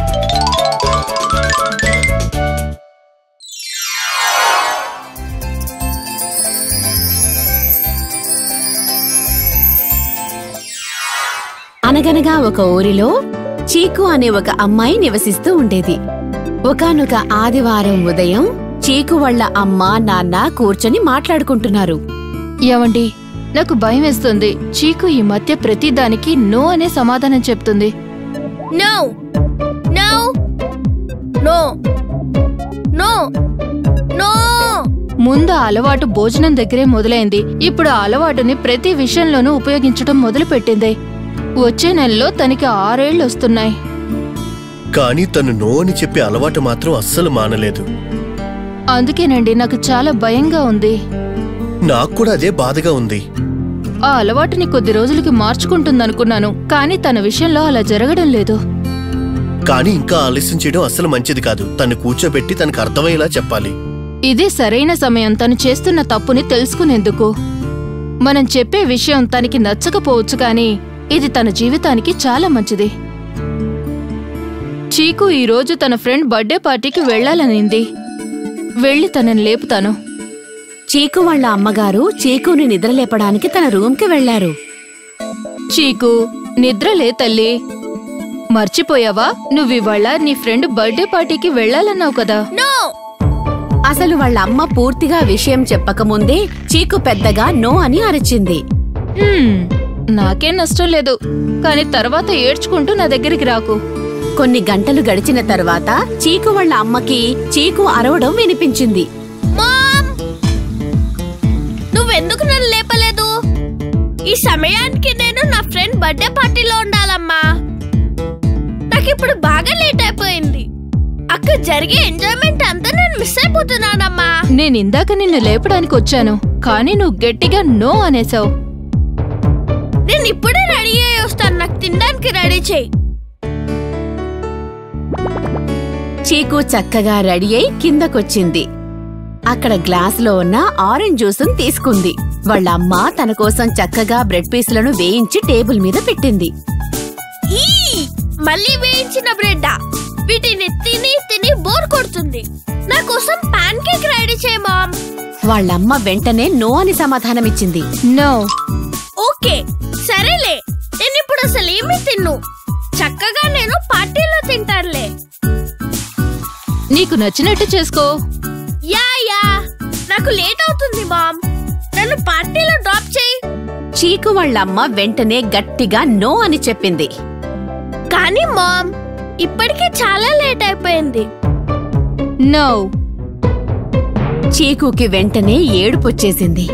అనగనగా ఒక ఊరిలో చీకు అనే ఒక అమ్మాయి నివసిస్తూ ఉండేది ఒకానొక ఆదివారం ఉదయం చీకు వాళ్ళ అమ్మ నాన్న కూర్చొని మాట్లాడుకుంటున్నారు ఏవండి నాకు భయం వేస్తుంది చీకు ఈ మధ్య ప్రతిదానికి నో అనే సమాధానం చెప్తుంది no no no no no ముందు ఆ అలవాటు భోజనం దగ్గరే మొదలైంది ఇప్పుడు ఆ అలవాటుని ప్రతి విషయంలోనూ ఉపయోగించడం మొదలుపెట్టింది వచ్చే నెలలో తనకి ఆరేళ్లు వస్తున్నాయి కానీ తను నో అని చెప్పే అలవాటు మాత్రం అస్సలు మానలేదు అందుకేనండి నాకు చాలా భయంగా ఉంది నాకు కూడా అదే బాధగా ఉంది ఆ అలవాటుని కొద్ది రోజులకి మార్చుకుంటుందనుకున్నాను కానీ తన విషయంలో అలా జరగడం లేదు కానీ ఇంకా ఆలస్యం చేయడం అస్సలు మంచిది కాదు తను కూర్చోబెట్టి తనకు అర్థమయ్యేలా చెప్పాలి ఇదే సరైన సమయం తను చేస్తున్న తప్పుని తెలుసుకునేందుకు మనం చెప్పే విషయం తనకి నచ్చకపోవచ్చు కానీ ఇది తన జీవితానికి చాలా మంచిది చీకు ఈ రోజు తన ఫ్రెండ్ బర్త్డే పార్టీకి వెళ్ళాలనింది వెళ్ళి తనని లేపుతాను చీకు వాళ్ళ అమ్మగారు చీకుని నిద్రలేపడానికి తన రూమ్కి వెళ్లారు చీకు నిద్రలే తల్లి మర్చిపోయావా నువ్వివాళ నీ ఫ్రెండ్ బర్త్డే పార్టీకి వెళ్ళాలన్నావు కదా నో అసలు వాళ్ళ అమ్మ పూర్తిగా విషయం చెప్పకముందే చీకు పెద్దగా నో అని అరిచింది హ్మ్, నాకేం నష్టం లేదు కానీ తర్వాత ఏడ్చుకుంటూ నా దగ్గరికి రాకు కొన్ని గంటలు గడిచిన తర్వాత చీకు వాళ్ళ అమ్మకి చీకు అరవడం వినిపించింది మామ్ నువ్వెందుకు నన్ను లేపలేదు ఈ సమయానికి నేను నా ఫ్రెండ్ బర్త్డే పార్టీలో ఉండాలమ్మా నాకిప్పుడు బాగా లేట్ అయిపోయింది అక్కడ జరిగే ఎంజాయ్మెంట్ అంతా నేను మిస్ అయిపోతున్నానమ్మా నేను ఇందాక నిన్ను లేపడానికి వచ్చాను కానీ నువ్వు గట్టిగా నో అనేసావు నేను ఇప్పుడే రెడీ అయ్యి వస్తాను నాకు తినడానికి రెడీ చేయి చీకు చక్కగా రెడీ అయి కిందకొచ్చింది అక్కడ గ్లాసులో ఉన్న ఆరెంజ్ జ్యూసును తీసుకుంది వాళ్ళ అమ్మ తన కోసం చక్కగా బ్రెడ్ పీసులను వేయించి టేబుల్ మీద పెట్టింది ఈ మళ్ళీ వేయించిన బ్రెడ్ వీటిని తిని తిని బోర్ కొడుతుంది నా కోసం పాన్ కేక్ రెడీ చేయి మామ్ వాళ్ళమ్మ వెంటనే నో అని సమాధానమిచ్చింది నో ఓకే సరేలే నేను ఇప్పుడు అసలు ఏమీ తిన్ను చక్కగా నేను పార్టీలో తింటానులే నీకు నచ్చినట్టు చేసుకో యా యా నాకు లేట్ అవుతుంది మామ్ నన్ను పార్టీలో డ్రాప్ చేయి చీకు వాళ్ళమ్మ వెంటనే గట్టిగా నో అని చెప్పింది కానీ మామ్ ఇప్పటికే చాలా లేట్ అయిపోయింది నో చీకుకి వెంటనే ఏడుపొచ్చేసింది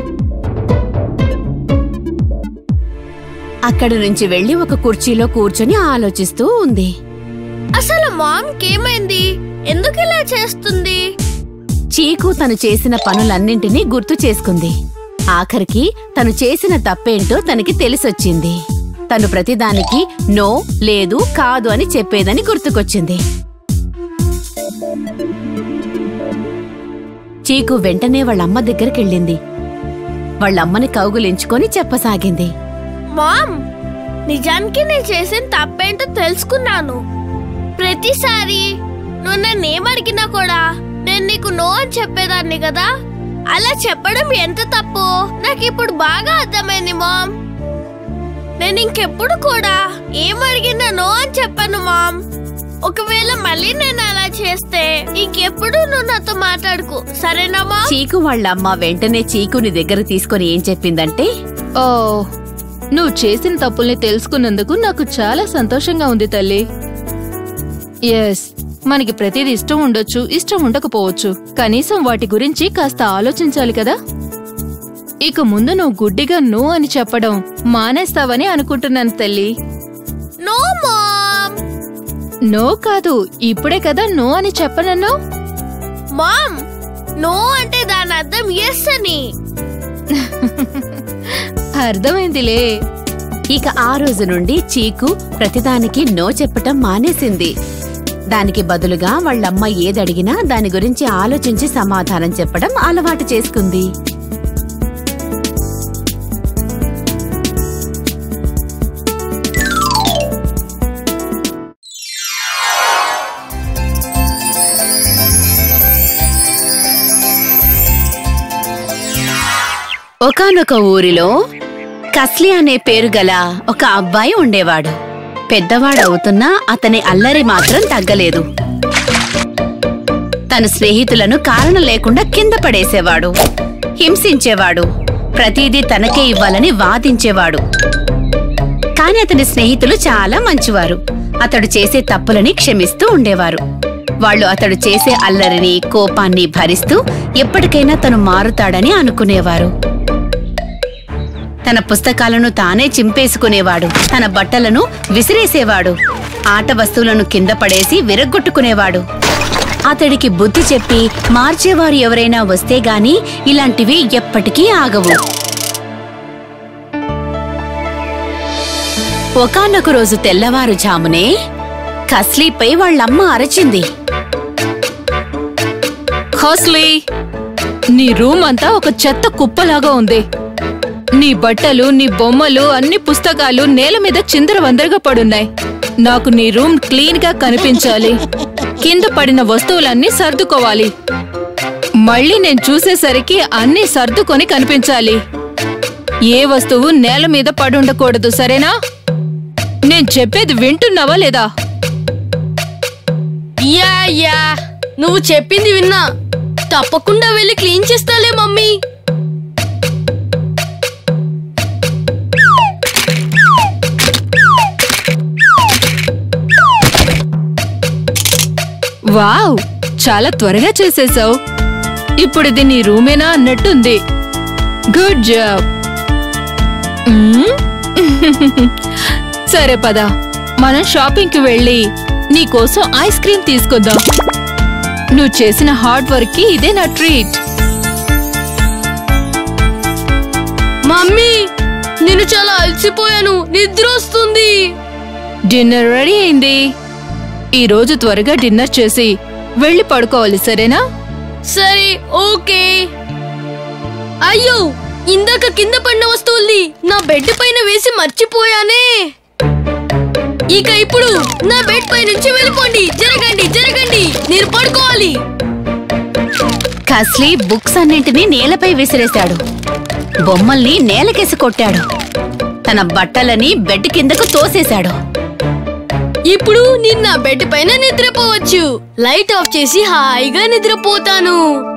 అక్కడి నుంచి వెళ్లి ఒక కుర్చీలో కూర్చొని ఆలోచిస్తూ ఉంది అసలు మామ్ కేమైంది ఎందుకు ఇలా చేస్తుంది చీకు తను చేసిన పనులన్నింటినీ గుర్తు చేసుకుంది ఆఖరికి తను చేసిన తప్పేంటో తనకి తెలిసొచ్చింది తను ప్రతిదానికి నో లేదు కాదు అని చెప్పేదని గుర్తుకొచ్చింది చీకు వెంటనే వాళ్ళమ్మ దగ్గరికెళ్ళింది వాళ్ళమ్మని కౌగులించుకొని చెప్పసాగింది మామ్ నిజానికి నేను చేసిన తప్పేంటో తెలుసుకున్నాను ప్రతిసారి నువ్వు నన్ను ఏమడిగినా కూడా నేను నీకు నో అని చెప్పేదాన్ని కదా అలా చెప్పడం ఎంత తప్పు నాకు ఇప్పుడు బాగా అర్థమైంది మామ్ నేను ఇంకెప్పుడు కూడా ఏమడిగినా నో అని చెప్పాను మామ్ ఒకవేళ మళ్ళీ నేను అలా చేస్తే ఇంకెప్పుడు నువ్వు నాతో మాట్లాడుకు సరేనా మామ్ చీకు వాళ్ళమ్మ వెంటనే చీకుని దగ్గర తీసుకొని ఏం చెప్పిందంటే ఓ నువ్వు చేసిన తప్పుల్ని తెలుసుకున్నందుకు నాకు చాలా సంతోషంగా ఉంది తల్లి ఎస్ మనకి ప్రతిదీ ఇష్టం ఉండొచ్చు ఇష్టం ఉండకపోవచ్చు కనీసం వాటి గురించి కాస్త ఆలోచించాలి కదా ఇక ముందు నువ్వు గుడ్డిగా నో అని చెప్పడం మానేస్తావని అనుకుంటున్నాను తల్లి నో మామ్ నో కాదు ఇప్పుడే కదా నో అని చెప్పనన్నావు మామ్ నో అంటే దాని అర్థం ఎస్ అని అర్థమైందిలే ఇక ఆ రోజు నుండి చీకు ప్రతిదానికి నో చెప్పటం మానేసింది దానికి బదులుగా వాళ్ళమ్మ ఏదడిగినా దాని గురించి ఆలోచించి సమాధానం చెప్పడం అలవాటు చేసుకుంది ఒకానొక ఊరిలో కస్లీ అనే పేరు గల ఒక అబ్బాయి ఉండేవాడు పెద్దవాడవుతున్నా అతని అల్లరి మాత్రం తగ్గలేదు తన స్నేహితులను కారణం లేకుండా కింద పడేసేవాడు హింసించేవాడు ప్రతిదీ తనకే ఇవ్వాలని వాదించేవాడు కాని అతని స్నేహితులు చాలా మంచివారు అతడు చేసే తప్పులని క్షమిస్తూ ఉండేవారు వాళ్ళు అతడు చేసే అల్లరిని కోపాన్ని భరిస్తూ ఎప్పటికైనా తను మారుతాడని అనుకునేవారు తన పుస్తకాలను తానే చింపేసుకునేవాడు తన బట్టలను విసిరేసేవాడు ఆట వస్తువులను కింద పడేసి విరగ్గొట్టుకునేవాడు అతడికి బుద్ధి చెప్పి మార్చేవారు ఎవరైనా వస్తే గాని ఇలాంటివి ఎప్పటికీ ఆగవు ఒకానొక రోజు తెల్లవారుజామునే కస్లీపై వాళ్ళమ్మ అరచింది హాస్లీ నీ రూమ్ అంతా ఒక చెత్త కుప్పలాగా ఉంది నీ బట్టలు నీ బొమ్మలు అన్ని పుస్తకాలు నేల మీద చిందరవందరగా పడున్నాయి నాకు నీ రూమ్ క్లీన్ గా కనిపించాలి కింద పడిన వస్తువులన్నీ సర్దుకోవాలి మళ్ళీ నేను చూసేసరికి అన్నీ సర్దుకొని కనిపించాలి ఏ వస్తువు నేల మీద పడుండకూడదు సరేనా నేను చెప్పేది వింటున్నావా లేదా యా యా నువ్వు చెప్పింది విన్నా తప్పకుండా వెళ్ళి క్లీన్ చేస్తాలే మమ్మీ వావ్ చాలా త్వరగా చేసేసావు ఇప్పుడు ఇది నీ రూమేనా అన్నట్టుంది గుడ్ జాబ్ మ్మ్? సరే పద మనం షాపింగ్ కి వెళ్ళి నీకోసం ఐస్ క్రీమ్ తీసుకొద్దాం నువ్వు చేసిన హార్డ్ వర్క్ కి ఇదే నా ట్రీట్ మమ్మీ నేను చాలా అలసిపోయాను నిద్ర వస్తుంది డిన్నర్ రెడీ అయింది ఈ రోజు త్వరగా డిన్నర్ చేసి వెళ్ళి పడుకోవాలి సరేనా సరే ఓకే అయ్యో ఇందాక కింద పడిన వస్తువుల్ని నా బెడ్ పైన వేసి మర్చిపోయానే ఇక ఇప్పుడు నా బెడ్ పై నుంచి వెళ్ళిపోండి జరగండి జరగండి నేను పడుకోవాలి కస్లీ బుక్స్ అన్నింటినీ నేలపై విసిరేశాడు బొమ్మల్ని నేలకేసి కొట్టాడు తన బట్టలని బెడ్ కిందకు తోసేశాడు ఇప్పుడు నేను నా బెడ్ పైన నిద్రపోవచ్చు లైట్ ఆఫ్ చేసి హాయిగా నిద్రపోతాను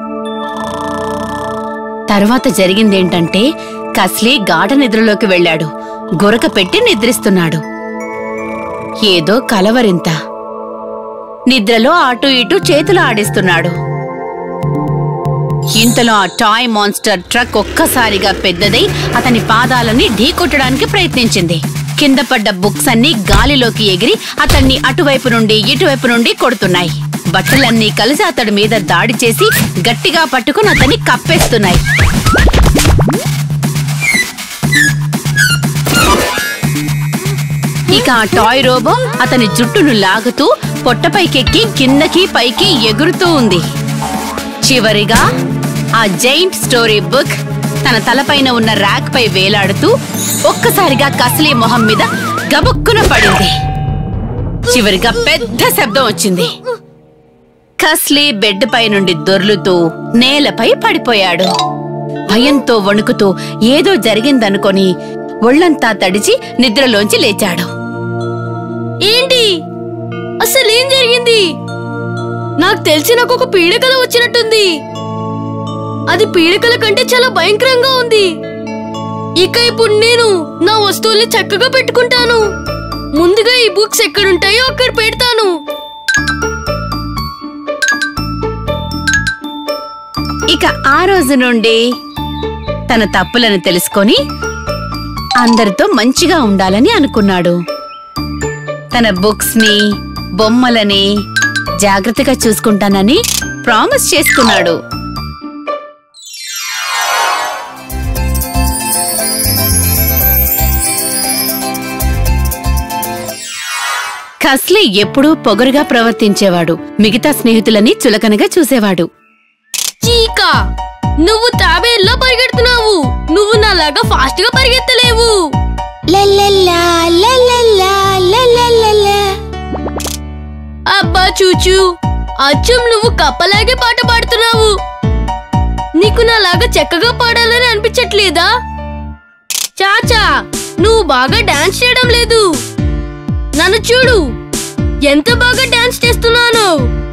తర్వాత జరిగిందేంటంటే కస్లీ గాఢ నిద్రలోకి వెళ్ళాడు గురక పెట్టి నిద్రిస్తున్నాడు ఏదో కలవరింత నిద్రలో అటు ఇటు చేతులు ఆడిస్తున్నాడు ఇంతలో ఆ టాయ్ మాన్స్టర్ ట్రక్ ఒక్కసారిగా పెద్దదై అతని పాదాలని ఢీకొట్టడానికి ప్రయత్నించింది కింద పడ్డ బుక్స్ అన్ని గాలిలోకి ఎగిరి అతన్ని అటువైపు నుండి ఇటువైపు నుండి కొడుతున్నాయి బట్టలన్నీ కలిసి అతడి మీద దాడి చేసి గట్టిగా పట్టుకుని అతన్ని కప్పేస్తున్నాయి ఇక ఆ టాయ్ రోబో అతని జుట్టును లాగుతూ పొట్టపైకెక్కి కిందకి పైకి ఎగురుతూ ఉంది చివరిగా ఆ జైంట్ స్టోరీ బుక్ తన తలపైన ఉన్న ర్యాక్ పై వేలాడుతూ ఒక్కసారిగా కస్లీ మొహం మీద గబుక్కున పడింది చివరిగా పెద్ద శబ్దం వచ్చింది కస్లీ బెడ్ పై నుండి దొర్లుతూ నేలపై పడిపోయాడు భయంతో వణుకుతూ ఏదో జరిగిందనుకొని ఒళ్ళంతా తడిచి నిద్రలోంచి లేచాడు ఏంటి అసలు ఏం జరిగింది నాకు తెలిసి నాకు ఒక పీడకల వచ్చినట్టుంది అది పీడకల కంటే చాలా భయంకరంగా ఉంది ఇక ఇప్పుడు నేను నా వస్తువుల్ని చక్కగా పెట్టుకుంటాను ముందుగా ఈ బుక్స్ ఎక్కడుంటాయో అక్కడ పెడతాను ఇక ఆ రోజు నుండి తన తప్పులను తెలుసుకొని అందరితో మంచిగా ఉండాలని అనుకున్నాడు తన బుక్స్ ని బొమ్మలని జాగ్రత్తగా చూసుకుంటానని ప్రామిస్ చేసుకున్నాడు కస్లీ ఎప్పుడూ పొగరుగా ప్రవర్తించేవాడు మిగతా స్నేహితులని చులకనగా చూసేవాడు చీకా నువ్వు తాబేల్లో పరిగెడుతున్నావు నువ్వు నాలాగా ఫాస్ట్ గా పరిగెత్తలేవు లల్లల్లా, లల్లల్లా, లల్లల్లలా. అబ్బా చూచు అచ్చం నువ్వు కప్పలాగే పాట పాడుతున్నావు నీకు నాలాగా చక్కగా పాడాలని అనిపించట్లేదా చాచా నువ్వు బాగా డాన్స్ చేయడం లేదు నన్ను చూడు ఎంత బాగా డాన్స్ చేస్తున్నాను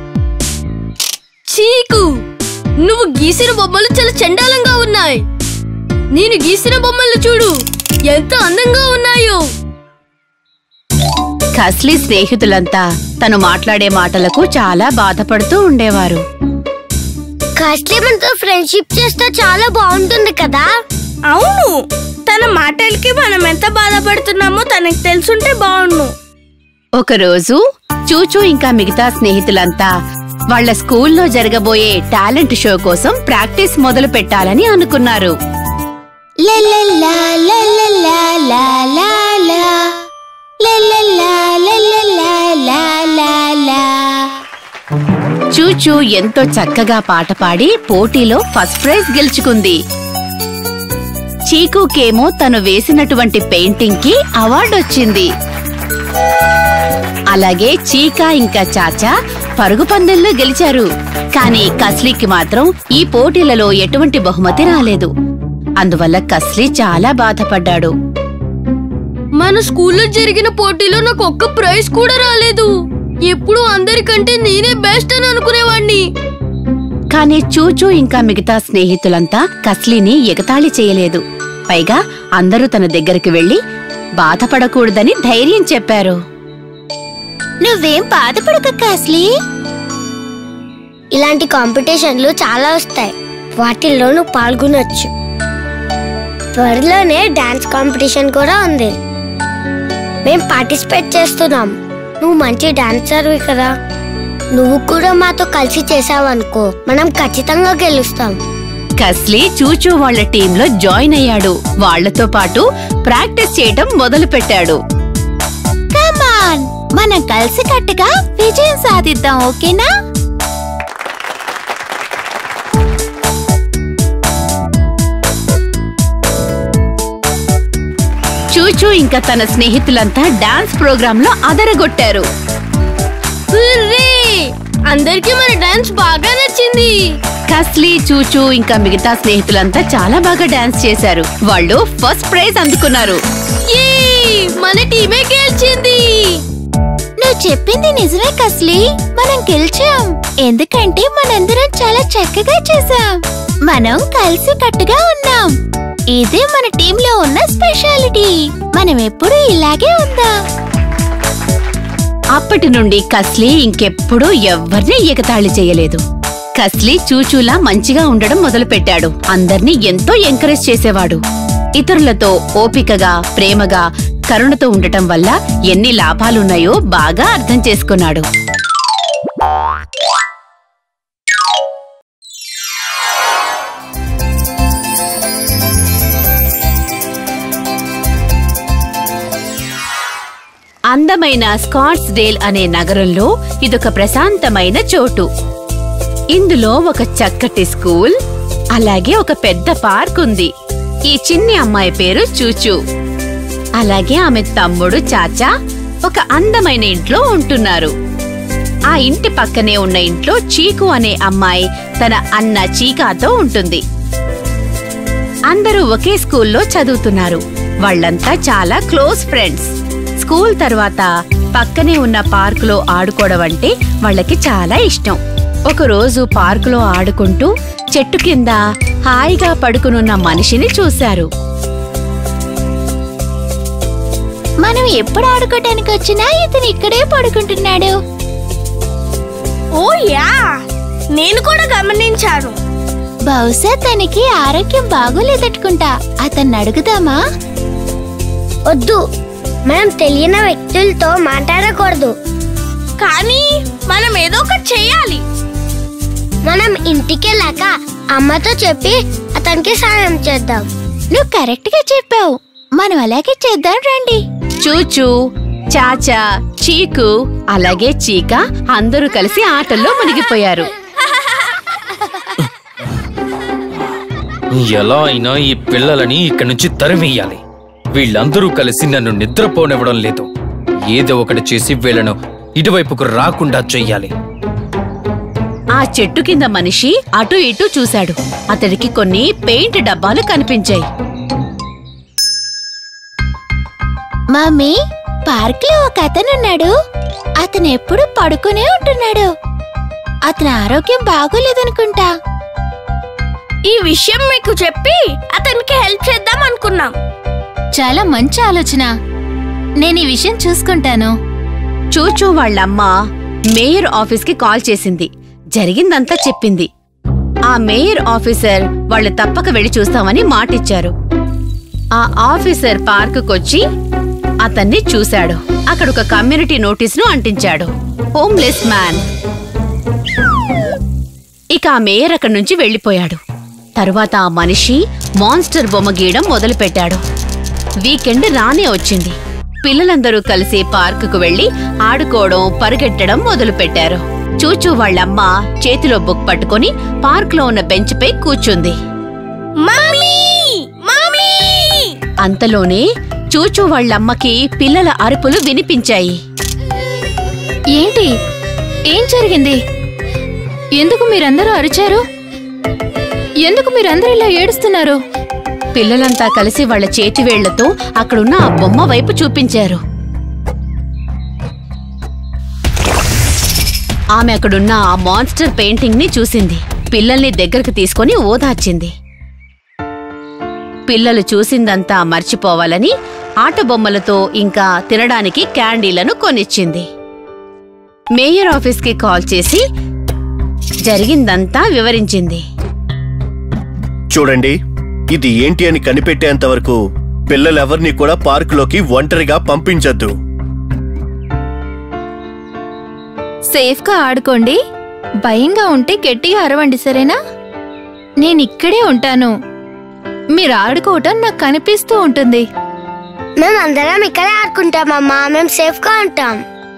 చీకు నువ్వు గీసిన బొమ్మలు చాలా చండాలంగా ఉన్నాయి నేను గీసిన బొమ్మలు చూడు ఎంత అందంగా ఉన్నాయో కస్లీ స్నేహితులంతా తను మాట్లాడే మాటలకు చాలా బాధపడుతూ ఉండేవారు కాస్ట్లీ మనతో ఫ్రెండ్షిప్ చేస్తే చాలా బాగుంటుంది కదా అవును తన మాటలకి మనం ఎంత బాధపడుతున్నామో తనకి తెలుసుంటే బాగుండు ఒకరోజు చూచూ ఇంకా మిగతా స్నేహితులంతా వాళ్ళ స్కూల్లో జరగబోయే టాలెంట్ షో కోసం ప్రాక్టీస్ మొదలు పెట్టాలని అనుకున్నారు లల్లల్లా, లల్లల్లా, లా, లా, లా. లల్లల్లా, లల్లల్లా, లా, లా, లా. చూచూ ఎంతో చక్కగా పాట పాడి పోటీలో ఫస్ట్ ప్రైజ్ గెలుచుకుంది చీకుకేమో తను వేసినటువంటి పెయింటింగ్ కి అవార్డు వచ్చింది అలాగే చీకా ఇంకా చాచా పరుగు పందెంలో గెలిచారు కానీ కస్లీకి మాత్రం ఈ పోటీలలో ఎటువంటి బహుమతి రాలేదు అందువల్ల కస్లీ చాలా బాధపడ్డాడు మన స్కూల్లో జరిగిన పోటీలో నాకు ఒక్క ప్రైజ్ కూడా రాలేదు ఎప్పుడు అందరికంటే నేనే బెస్ట్ అని అనుకునేవాణ్ణి కానీ చూచూ ఇంకా మిగతా స్నేహితులంతా కస్లీని ఎగతాళి చేయలేదు పైగా అందరూ తన దగ్గరికి వెళ్లి బాధపడకూడదని ధైర్యం చెప్పారు నువ్వేం బాధపడక కాస్లీ ఇలాంటి కాంపిటీషన్లు చాలా వస్తాయి వాటిల్లో నువ్వు పాల్గొనొచ్చు త్వరలోనే డాన్స్ కాంపిటీషన్ కూడా ఉంది మేం పార్టిసిపేట్ చేస్తున్నాం నువ్వు మంచి డాన్సర్వి కదా నువ్వు కూడా మాతో కలిసి చేసావనుకో మనం ఖచ్చితంగా గెలుస్తాం కస్లీ చూచూ వాళ్ళ టీంలో జాయిన్ అయ్యాడు వాళ్లతో పాటు ప్రాక్టీస్ చేయటం మొదలు పెట్టాడు కమాన్ మనం కలిసి కట్టుగా విజయం సాధిద్దాం ఓకేనా చూచూ ఇంకా తన స్నేహితులంతా డాన్స్ ప్రోగ్రామ్ లో అదరగొట్టారు హుర్రే! అందరికీ మన డాన్స్ బాగా నచ్చింది కస్లీ చూచూ ఇంకా మిగతా స్నేహితులంతా చాలా బాగా డాన్స్ చేశారు వాళ్ళు ఫస్ట్ ప్రైజ్ అందుకున్నారు యే! మన టీమే గెలిచింది నువ్వు చెప్పింది నిజమే కస్లీ మనం గెలిచాం ఎందుకంటే మనందరం చాలా చక్కగా చేసాం మనం కలిసి కట్టుగా ఉన్నాం ఇదే మన టీంలో ఉన్న స్పెషాలిటీ మనం ఎప్పుడూ ఇలాగే ఉందాం అప్పటి నుండి కస్లీ ఇంకెప్పుడూ ఎవ్వరిని ఎగతాళి చేయలేదు కస్లీ చూచూలా మంచిగా ఉండడం మొదలుపెట్టాడు అందర్నీ ఎంతో ఎంకరేజ్ చేసేవాడు ఇతరులతో ఓపికగా ప్రేమగా కరుణతో ఉండటం వల్ల ఎన్ని లాభాలున్నాయో బాగా అర్థం చేసుకున్నాడు అందమైన స్కాట్స్ డేల్ అనే నగరంలో ఇదొక ప్రశాంతమైన చోటు ఇందులో ఒక చక్కటి స్కూల్ అలాగే ఒక పెద్ద పార్క్ ఉంది ఈ చిన్ని అమ్మాయి పేరు చూచూ అలాగే ఆమె తమ్ముడు చాచా ఒక అందమైన ఇంట్లో ఉంటున్నారు ఆ ఇంటి పక్కనే ఉన్న ఇంట్లో చీకు అనే అమ్మాయి తన అన్న చీకాతో ఉంటుంది అందరూ ఒకే స్కూల్లో చదువుతున్నారు వాళ్ళంతా చాలా క్లోజ్ ఫ్రెండ్స్ స్కూల్ తర్వాత పక్కనే ఉన్న పార్కులో ఆడుకోవడం అంటే వాళ్ళకి చాలా ఇష్టం ఒకరోజు పార్కులో ఆడుకుంటూ చెట్టు కింద హాయిగా పడుకునున్న మనిషిని చూశారు మనం ఎప్పుడు ఆడుకోవటానికి వచ్చినా ఇతను ఇక్కడే పడుకుంటున్నాడు ఓ యా నేను కూడా గమనించాను బహుశా తనకి ఆరోగ్యం బాగోలేదట్టుకుంటా అతన్ని అడుగుదామా వద్దు మనం తెలియని వ్యక్తులతో మాట్లాడకూడదు కానీ మనం ఏదో ఒకటి చెయ్యాలి మనం ఇంటికి వెళ్ళాక అమ్మతో చెప్పి అతనికి సాయం చేద్దాం నువ్వు కరెక్ట్ గా చెప్పావు మనం అలాగే చేద్దాం రండి చూచూ చాచా చీకు అలాగే చీక అందరూ కలిసి ఆటల్లో మునిగిపోయారు ఎలా అయినా ఈ పిల్లలని ఇక్కడి నుంచి తరిమేయాలి వీళ్ళందరూ కలిసి నన్ను నిద్రపోనివ్వడం లేదు ఏదో ఒకటి చేసి వీళ్ళను ఇటువైపుకు రాకుండా చెయ్యాలి ఆ చెట్టు కింద మనిషి అటు ఇటు చూశాడు అతడికి కొన్ని పెయింట్ డబ్బాలు కనిపించాయి మమ్మీ పార్క్ లో ఒక అతను ఉన్నాడు అతను ఎప్పుడు పడుకునే ఉంటున్నాడు అతని ఆరోగ్యం బాగోలేదనుకుంటా ఈ విషయం మీకు చెప్పి అతనికి హెల్ప్ చేద్దాం అనుకున్నాం చాలా మంచి ఆలోచన నేను ఈ విషయం చూసుకుంటాను చూచూ వాళ్ళమ్మ మేయర్ ఆఫీస్కి కాల్ చేసింది జరిగిందంతా చెప్పింది ఆ మేయర్ ఆఫీసర్ వాళ్ళు తప్పక వెళ్లి చూస్తామని మాటిచ్చారు ఆ ఆఫీసర్ పార్కుకొచ్చి అతన్ని చూశాడు అక్కడ ఒక కమ్యూనిటీ నోటీసును అంటించాడు హోమ్లెస్ మ్యాన్ ఇక ఆ మేయర్ అక్కడి నుంచి వెళ్లిపోయాడు తరువాత ఆ మనిషి మాన్స్టర్ బొమ్మ గీయడం మొదలుపెట్టాడు వీకెండ్ రానే వచ్చింది పిల్లలందరూ కలిసి పార్కుకు వెళ్లి ఆడుకోవడం పరిగెట్టడం మొదలుపెట్టారు చూచూ వాళ్ళమ్మ చేతిలో బుక్ పట్టుకొని పార్కులో ఉన్న బెంచ్పై కూర్చుంది మమ్మీ మమ్మీ అంతలోనే చూచూ వాళ్ళమ్మకి పిల్లల అరుపులు వినిపించాయి ఏంటి ఏం జరిగింది ఎందుకు మీరందరూ అరిచారు ఎందుకు మీరందరూ ఇలా ఏడుస్తున్నారు పిల్లలంతా కలిసి వాళ్ళ చేతివేళ్లతో అక్కడున్న ఆ బొమ్మ వైపు చూపించారు ఆమె అక్కడున్న ఆ మాన్స్టర్ పెయింటింగ్ ని చూసింది పిల్లల్ని దగ్గరకు తీసుకొని ఓదార్చింది పిల్లలు చూసిందంతా మర్చిపోవాలని ఆట బొమ్మలతో ఇంకా తినడానికి క్యాండీలను కొనిచ్చింది మేయర్ ఆఫీస్కి కాల్ చేసి జరిగిందంతా వివరించింది చూడండి ఇది ఏంటి అని కనిపెట్టేంత వరకు పిల్లలెవర్నీ కూడా పార్కులోకి ఒంటరిగా పంపించొద్దు సేఫ్ గా ఆడుకోండి భయంగా ఉంటే గట్టిగా అరవండి సరేనా నేను ఇక్కడే ఉంటాను మీరు ఆడుకోవటం నాకు కనిపిస్తూ ఉంటుంది మేము అందరం ఇక్కడే ఆడుకుంటామమ్మా మేము సేఫ్ గా ఉంటాం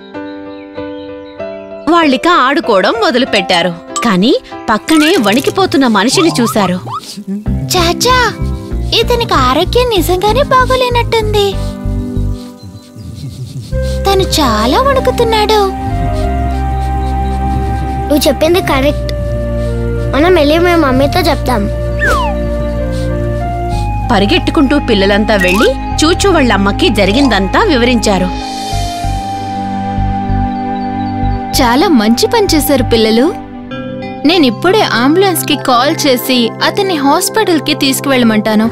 వాళ్ళిక ఆడుకోవడం మొదలుపెట్టారు కానీ పక్కనే వణికిపోతున్న మనిషిని చూశారు చాచా ఇతనికి ఆరోగ్యం నిజంగానే బాగోలేనట్టుంది తను చాలా వణుకుతున్నాడు నువ్వు చెప్పింది కరెక్ట్ మనం వెళ్ళి మేము మమ్మీతో చెప్తాం పరిగెట్టుకుంటూ పిల్లలంతా వెళ్లి చూచూ వాళ్ళమ్మకి జరిగిందంతా వివరించారు చాలా మంచి పని చేశారు పిల్లలు నేను ఇప్పుడే అంబులెన్స్ కి కాల్ చేసి అతన్ని హాస్పిటల్ కి తీసుకువెళ్ళమంటాను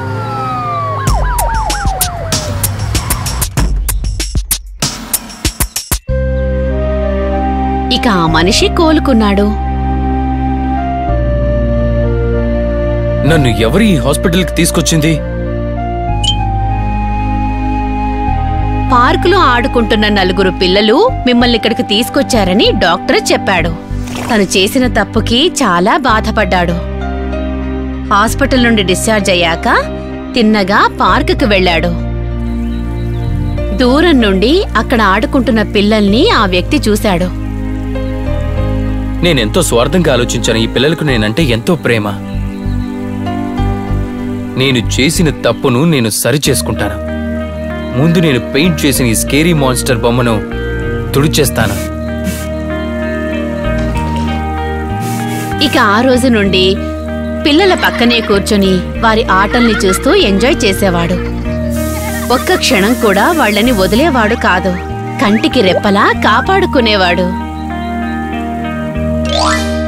ఇక ఆ మనిషి కోలుకున్నాడు నన్ను ఎవరు ఈ హాస్పిటల్కి తీసుకొచ్చింది పార్కులో ఆడుకుంటున్న నలుగురు పిల్లలు మిమ్మల్ని ఇక్కడికి తీసుకొచ్చారని డాక్టర్ చెప్పాడు తను చేసిన తప్పుకి చాలా బాధపడ్డాడు హాస్పిటల్ నుండి డిశ్చార్జ్ అయ్యాక తిన్నగా పార్కుకు వెళ్ళాడు దూరం నుండి అక్కడ ఆడుకుంటున్న పిల్లల్ని ఆ వ్యక్తి చూశాడు నేనెంతో స్వార్థంగా ఆలోచించాను ఈ పిల్లలకు నేనంటే ఎంతో ప్రేమ నేను చేసిన తప్పును నేను సరిచేసుకుంటాను ముందు నేను పెయింట్ చేసిన ఈ స్కేరీ మాన్స్టర్ బొమ్మను తుడిచేస్తాను ఇక ఆ రోజు నుండి పిల్లల పక్కనే కూర్చొని వారి ఆటల్ని చూస్తూ ఎంజాయ్ చేసేవాడు ఒక్క క్షణం కూడా వాళ్ళని వదిలేవాడు కాదు కంటికి రెప్పలా కాపాడుకునేవాడు